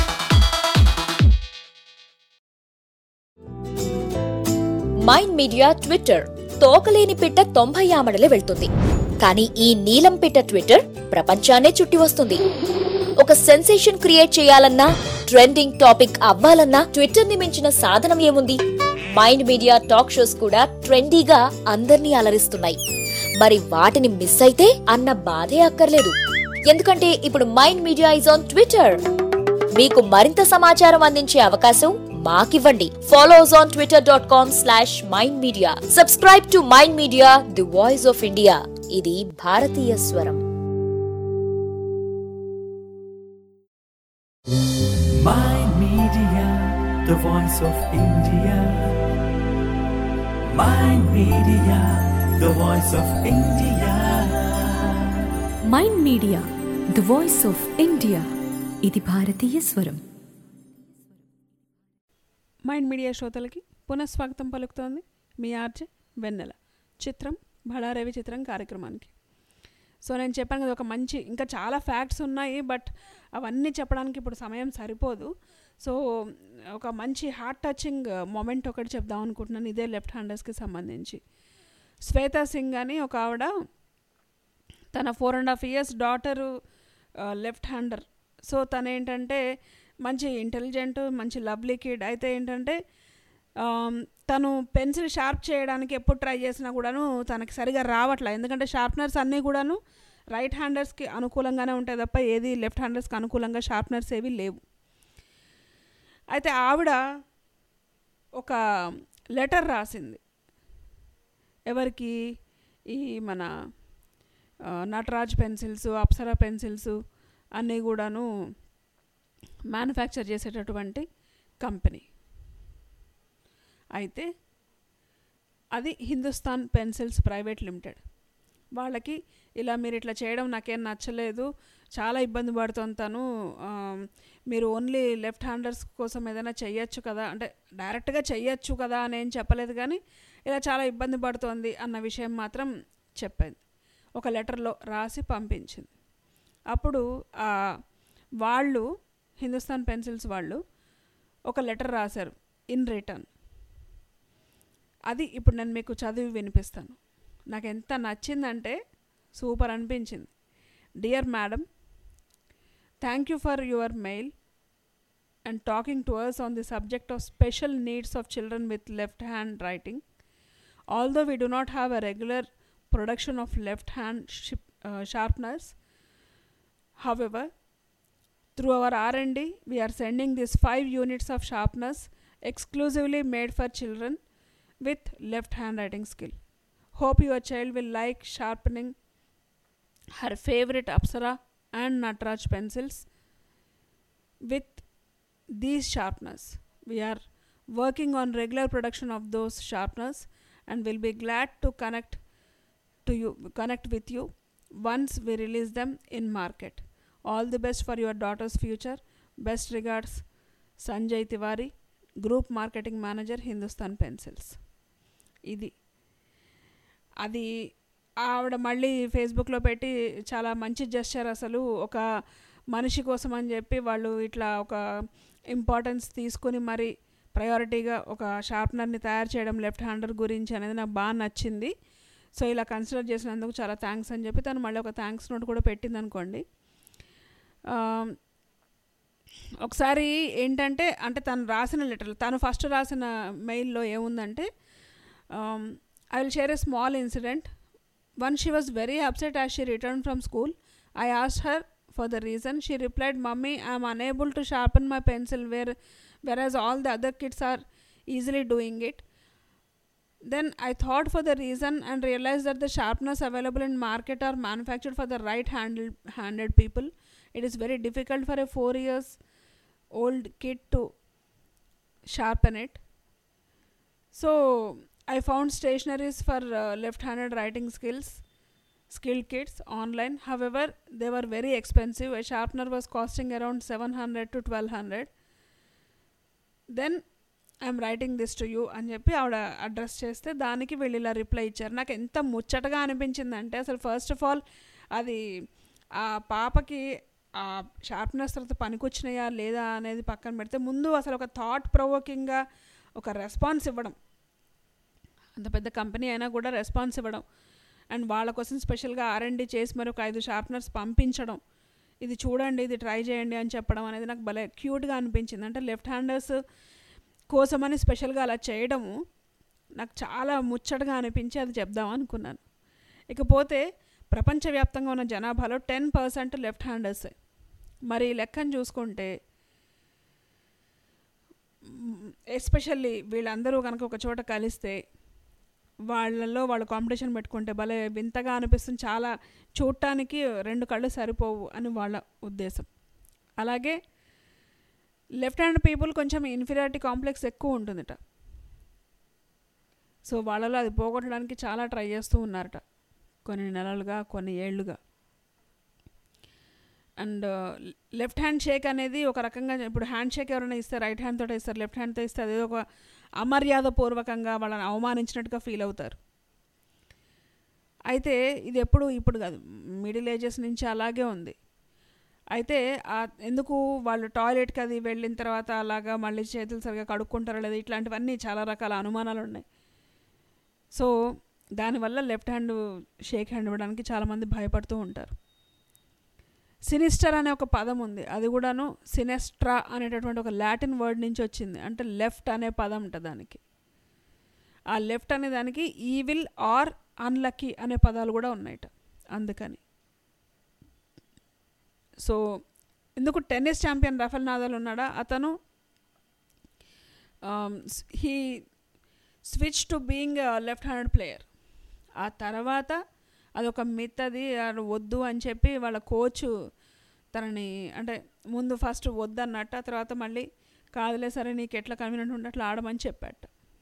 Mind Media Twitter తోకలేని పిట్ట తొంభై ఆమడలే వెళ్తుంది కానీ ఈ నీలం పిట్ట ట్విట్టర్ ప్రపంచాన్నే చుట్టి వస్తుంది ఒక సెన్సేషన్ క్రియేట్ చేయాలన్నా ట్రెండింగ్ టాపిక్ అవ్వాలన్నా ట్విట్టర్ ని మించిన సాధనం ఏముంది మైండ్ మీడియా టాక్ షోస్ కూడా ట్రెండీగా అందర్నీ అలరిస్తున్నాయి మరి వాటిని మిస్ అయితే అన్న బాధే అక్కర్లేదు ఎందుకంటే ఇప్పుడు Mind Media is on Twitter మీకు మరింత సమాచారం అందించే అవకాశం మాకివ్వండి follow us on Twitter dot com slash Mind Media subscribe to Mind Media the voice of India ఇది భారతీయ స్వరం Mind Media, the voice of India. Mind Media, the voice of India. Mind media the voice of India ఇది భారతీయ స్వరం మైండ్ మీడియా శ్రోతలకి పునఃస్వాగతం పలుకుతోంది మీ ఆర్జే వెన్నెల చిత్రం బళారవి చిత్రం కార్యక్రమానికి సో నేను చెప్పాను కదా ఒక మంచి ఇంకా చాలా ఫ్యాక్ట్స్ ఉన్నాయి బట్ అవన్నీ చెప్పడానికి ఇప్పుడు సమయం సరిపోదు సో ఒక మంచి హార్ట్ టచింగ్ మూమెంట్ ఒకటి చెప్దాం అనుకుంటున్నాను ఇదే లెఫ్ట్ హ్యాండర్స్కి సంబంధించి శ్వేతా సింగ్ అని ఒక ఆవిడ తన four and half years daughter left hander so తను ఏంటంటే మంచి ఇంటెలిజెంట్ మంచి లవ్లీ కిడ్ అయితే ఏంటంటే ఆమ్, తను పెన్సిల్ షార్ప్ చేయడానికి ఎప్పుడు ట్రై చేసినా కూడాను తనకి సరిగా రావట్లే ఎందుకంటే షార్ప్నర్స్ అన్నీ కూడాను రైట్ హ్యాండర్స్కి అనుకూలంగానే ఉంటాయి తప్ప ఏది లెఫ్ట్ హ్యాండర్స్కి అనుకూలంగా షార్ప్నర్స్ ఏవి లేవు అయితే ఆవిడ ఒక లెటర్ రాసింది ఎవరికి ఈ మన ఆ, నటరాజ్ పెన్సిల్స్ అప్సరా పెన్సిల్స్ అన్నీ కూడాను మ్యానుఫ్యాక్చర్ చేసేటటువంటి కంపెనీ అయితే అది హిందుస్థాన్ పెన్సిల్స్ ప్రైవేట్ లిమిటెడ్ వాళ్ళకి ఇలా మీరు ఇట్లా చేయడం నాకేం నచ్చలేదు చాలా ఇబ్బంది పడుతుంది తను ఆ, మీరు ఓన్లీ లెఫ్ట్ హ్యాండర్స్ కోసం ఏదైనా చెయ్యొచ్చు కదా అంటే డైరెక్ట్గా చెయ్యొచ్చు కదా అని ఏం చెప్పలేదు కానీ ఇలా చాలా ఇబ్బంది పడుతోంది అన్న విషయం మాత్రం చెప్పింది ఒక లెటర్లో రాసి పంపించింది అప్పుడు ఆ వాళ్ళు హిందుస్థాన్ పెన్సిల్స్ వాళ్ళు ఒక లెటర్ రాశారు ఇన్ రిటర్న్ అది ఇప్పుడు నేను మీకు చదివి వినిపిస్తాను నాకు ఎంత నచ్చిందంటే సూపర్ అనిపించింది dear madam thank you for your mail and talking to us on the subject of special needs of children with left hand writing although we do not have a regular production of left hand ship, uh, sharpeners however through our r&d we are sending these 5 units of sharpeners exclusively made for children with left hand writing skill hope your child will like sharpening her favorite apsara and natraj pencils with these sharpeners we are working on regular production of those sharpeners and will be glad to connect to you connect with you once we release them in market all the best for your daughter's future best regards sanjay tiwari group marketing manager hindustan pencils ఇది అది ఆవిడ మళ్ళీ ఫేస్బుక్లో పెట్టి చాలా మంచి జెస్చర్ అసలు ఒక మనిషి కోసం అని చెప్పి వాళ్ళు ఇట్లా ఒక ఇంపార్టెన్స్ తీసుకుని మరి ప్రయారిటీగా ఒక షార్ప్నర్ని తయారు చేయడం లెఫ్ట్ హ్యాండర్ గురించి అనేది నాకు బాగా నచ్చింది సో ఇలా కన్సిడర్ చేసినందుకు చాలా థ్యాంక్స్ అని చెప్పి తను మళ్ళీ ఒక థ్యాంక్స్ నోట్ కూడా పెట్టింది అనుకోండి ఒకసారి ఏంటంటే అంటే తను రాసిన లెటర్ తను ఫస్ట్ రాసిన మెయిల్లో ఏముందంటే I will share a small incident one she was very upset as she return from school I asked her for the reason she replied mummy I'm unable to sharpen my pencil where whereas all the other kids are easily doing it then i thought for the reason and realized that the sharpness available in market are manufactured for the right handed handed people it is very difficult for a 4 years old kid to sharpen it so i found stationaries for uh, left handed writing skills skilled kits online however they were very expensive a sharpener was costing around 700 to 1200 then I'm writing this to you అని చెప్పి ఆవిడ అడ్రస్ చేస్తే దానికి వీళ్ళు ఇలా రిప్లై ఇచ్చారు నాకు ఎంత ముచ్చటగా అనిపించిందంటే అసలు ఫస్ట్ ఆఫ్ ఆల్ అది ఆ పాపకి ఆ షార్ప్నెస్ తర్వాత పనికొచ్చినాయా లేదా అనేది పక్కన పెడితే ముందు అసలు ఒక థాట్ ప్రొవోకింగ్గా ఒక రెస్పాన్స్ ఇవ్వడం అంత పెద్ద కంపెనీ అయినా కూడా రెస్పాన్స్ ఇవ్వడం అండ్ వాళ్ళ కోసం స్పెషల్గా ఆర్ఎండి చేసి మరి ఒక ఐదు షార్ప్నర్స్ పంపించడం ఇది చూడండి ఇది ట్రై చేయండి అని చెప్పడం అనేది నాకు భలే క్యూట్గా అనిపించింది అంటే లెఫ్ట్ హ్యాండర్స్ కోసమని స్పెషల్గా అలా చేయడము నాకు చాలా ముచ్చటగా అనిపించి అది చెప్దాం అనుకున్నాను ఇకపోతే ప్రపంచవ్యాప్తంగా ఉన్న జనాభాలో టెన్ పర్సెంట్ లెఫ్ట్ హ్యాండర్స్ మరి ఈ లెక్కను చూసుకుంటే ఎస్పెషల్లీ వీళ్ళందరూ కనుక ఒక చోట కలిస్తే వాళ్ళల్లో వాళ్ళు కాంపిటీషన్ పెట్టుకుంటే భలే వింతగా అనిపిస్తుంది చాలా చూడటానికి రెండు కళ్ళు సరిపోవు అని వాళ్ళ ఉద్దేశం అలాగే లెఫ్ట్ హ్యాండ్ పీపుల్ కొంచెం ఇన్ఫీరియారిటీ కాంప్లెక్స్ ఎక్కువ ఉంటుందిట సో వాళ్ళలో అది పోగొట్టడానికి చాలా ట్రై చేస్తూ ఉన్నారట కొన్ని నెలలుగా కొన్ని ఏళ్ళుగా అండ్ లెఫ్ట్ హ్యాండ్ షేక్ అనేది ఒక రకంగా ఇప్పుడు హ్యాండ్ షేక్ ఎవరైనా ఇస్తే రైట్ హ్యాండ్ తోటే ఇస్తారు లెఫ్ట్ హ్యాండ్తో ఇస్తే అదే ఒక అమర్యాదపూర్వకంగా వాళ్ళని అవమానించినట్టుగా ఫీల్ అవుతారు అయితే ఇది ఎప్పుడు ఇప్పుడు కాదు మిడిల్ ఏజెస్ నుంచి అలాగే ఉంది అయితే ఎందుకు వాళ్ళు టాయిలెట్కి అది వెళ్ళిన తర్వాత అలాగా మళ్ళీ చేతులు సరిగా కడుక్కుంటారో లేదా ఇట్లాంటివన్నీ చాలా రకాల అనుమానాలు ఉన్నాయి సో దానివల్ల లెఫ్ట్ హ్యాండ్ షేక్ హ్యాండ్ ఇవ్వడానికి చాలామంది భయపడుతూ ఉంటారు సినిస్టర్ అనే ఒక పదం ఉంది అది కూడాను సినెస్ట్రా అనేటటువంటి ఒక లాటిన్ వర్డ్ నుంచి వచ్చింది అంటే లెఫ్ట్ అనే పదం ఉంటుంది దానికి ఆ లెఫ్ట్ అనే దానికి ఈవిల్ ఆర్ అన్లక్కీ అనే పదాలు కూడా ఉన్నాయట అందుకని సో ఎందుకు టెన్నిస్ ఛాంపియన్ రఫెల్ నాదల్ ఉన్నాడా అతను he switch to being left handed player ఆ తర్వాత అదొక మిత్ అది వద్దు అని చెప్పి వాళ్ళ కోచ్ తనని అంటే ముందు ఫస్ట్ వద్దు అన్నట్టు ఆ తర్వాత మళ్ళీ కాదులే సరే నీకు ఎట్లా కన్వీనియంట్ ఉంటే అట్లా ఆడమని చెప్పాట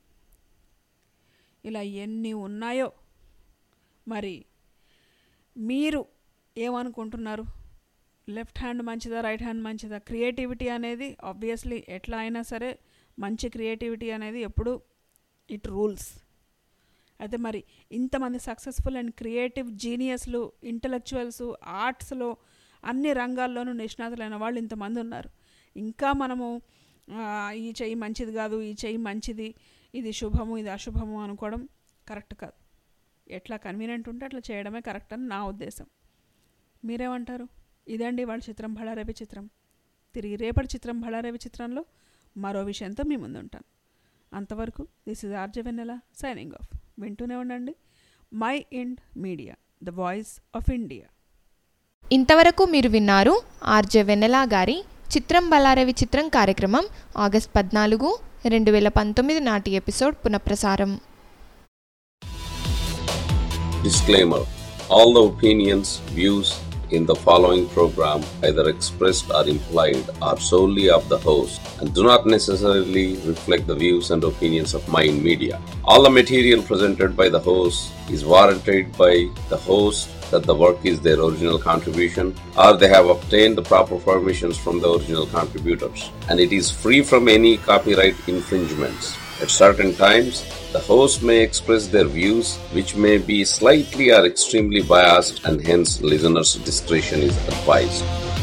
ఇలా ఎన్ని ఉన్నాయో మరి మీరు ఏమనుకుంటున్నారు లెఫ్ట్ హ్యాండ్ మంచిదా రైట్ హ్యాండ్ మంచిదా క్రియేటివిటీ అనేది ఆబ్వియస్లీ ఎట్లా అయినా సరే మంచి క్రియేటివిటీ అనేది ఎప్పుడు ఇట్ రూల్స్ అయితే మరి ఇంతమంది సక్సెస్ఫుల్ అండ్ క్రియేటివ్ జీనియస్లు ఇంటలెక్చువల్స్ ఆర్ట్స్లో అన్ని రంగాల్లోనూ నిష్ణాతులైన వాళ్ళు ఇంతమంది ఉన్నారు ఇంకా మనము ఈ చెయ్యి మంచిది కాదు ఈ చెయ్యి మంచిది ఇది శుభము ఇది అశుభము అనుకోవడం కరెక్ట్ కాదు ఎట్లా కన్వీనియంట్ ఉంటే అట్లా చేయడమే కరెక్ట్ అని నా ఉద్దేశం మీరేమంటారు ఇదండి వాళ్ళ చిత్రం బళారవి చిత్రం తిరిగి రేపటి చిత్రం బళారవి చిత్రంలో మరో విషయంతో మీ ముందు ఉంటాను అంతవరకు this is RJ Vennela signing off వింటూనే ఉండండి MyInd media the voice of India ఇంతవరకు మీరు విన్నారు ఆర్జే వెన్నెల గారి చిత్రం బలారవి చిత్రం కార్యక్రమం ఆగస్ట్ పద్నాలుగు రెండు వేల పంతొమ్మిది నాటి ఎపిసోడ్ పునఃప్రసారం Disclaimer All the opinions, views in the following program, either expressed or implied, are solely of the host and do not necessarily reflect the views and opinions of Mind Media. All the material presented by the host is warranted by the host that the work is their original contribution or they have obtained the proper permissions from the original contributors and it is free from any copyright infringements. At certain times, the host may express their views which may be slightly or extremely biased and hence listeners' discretion is advised.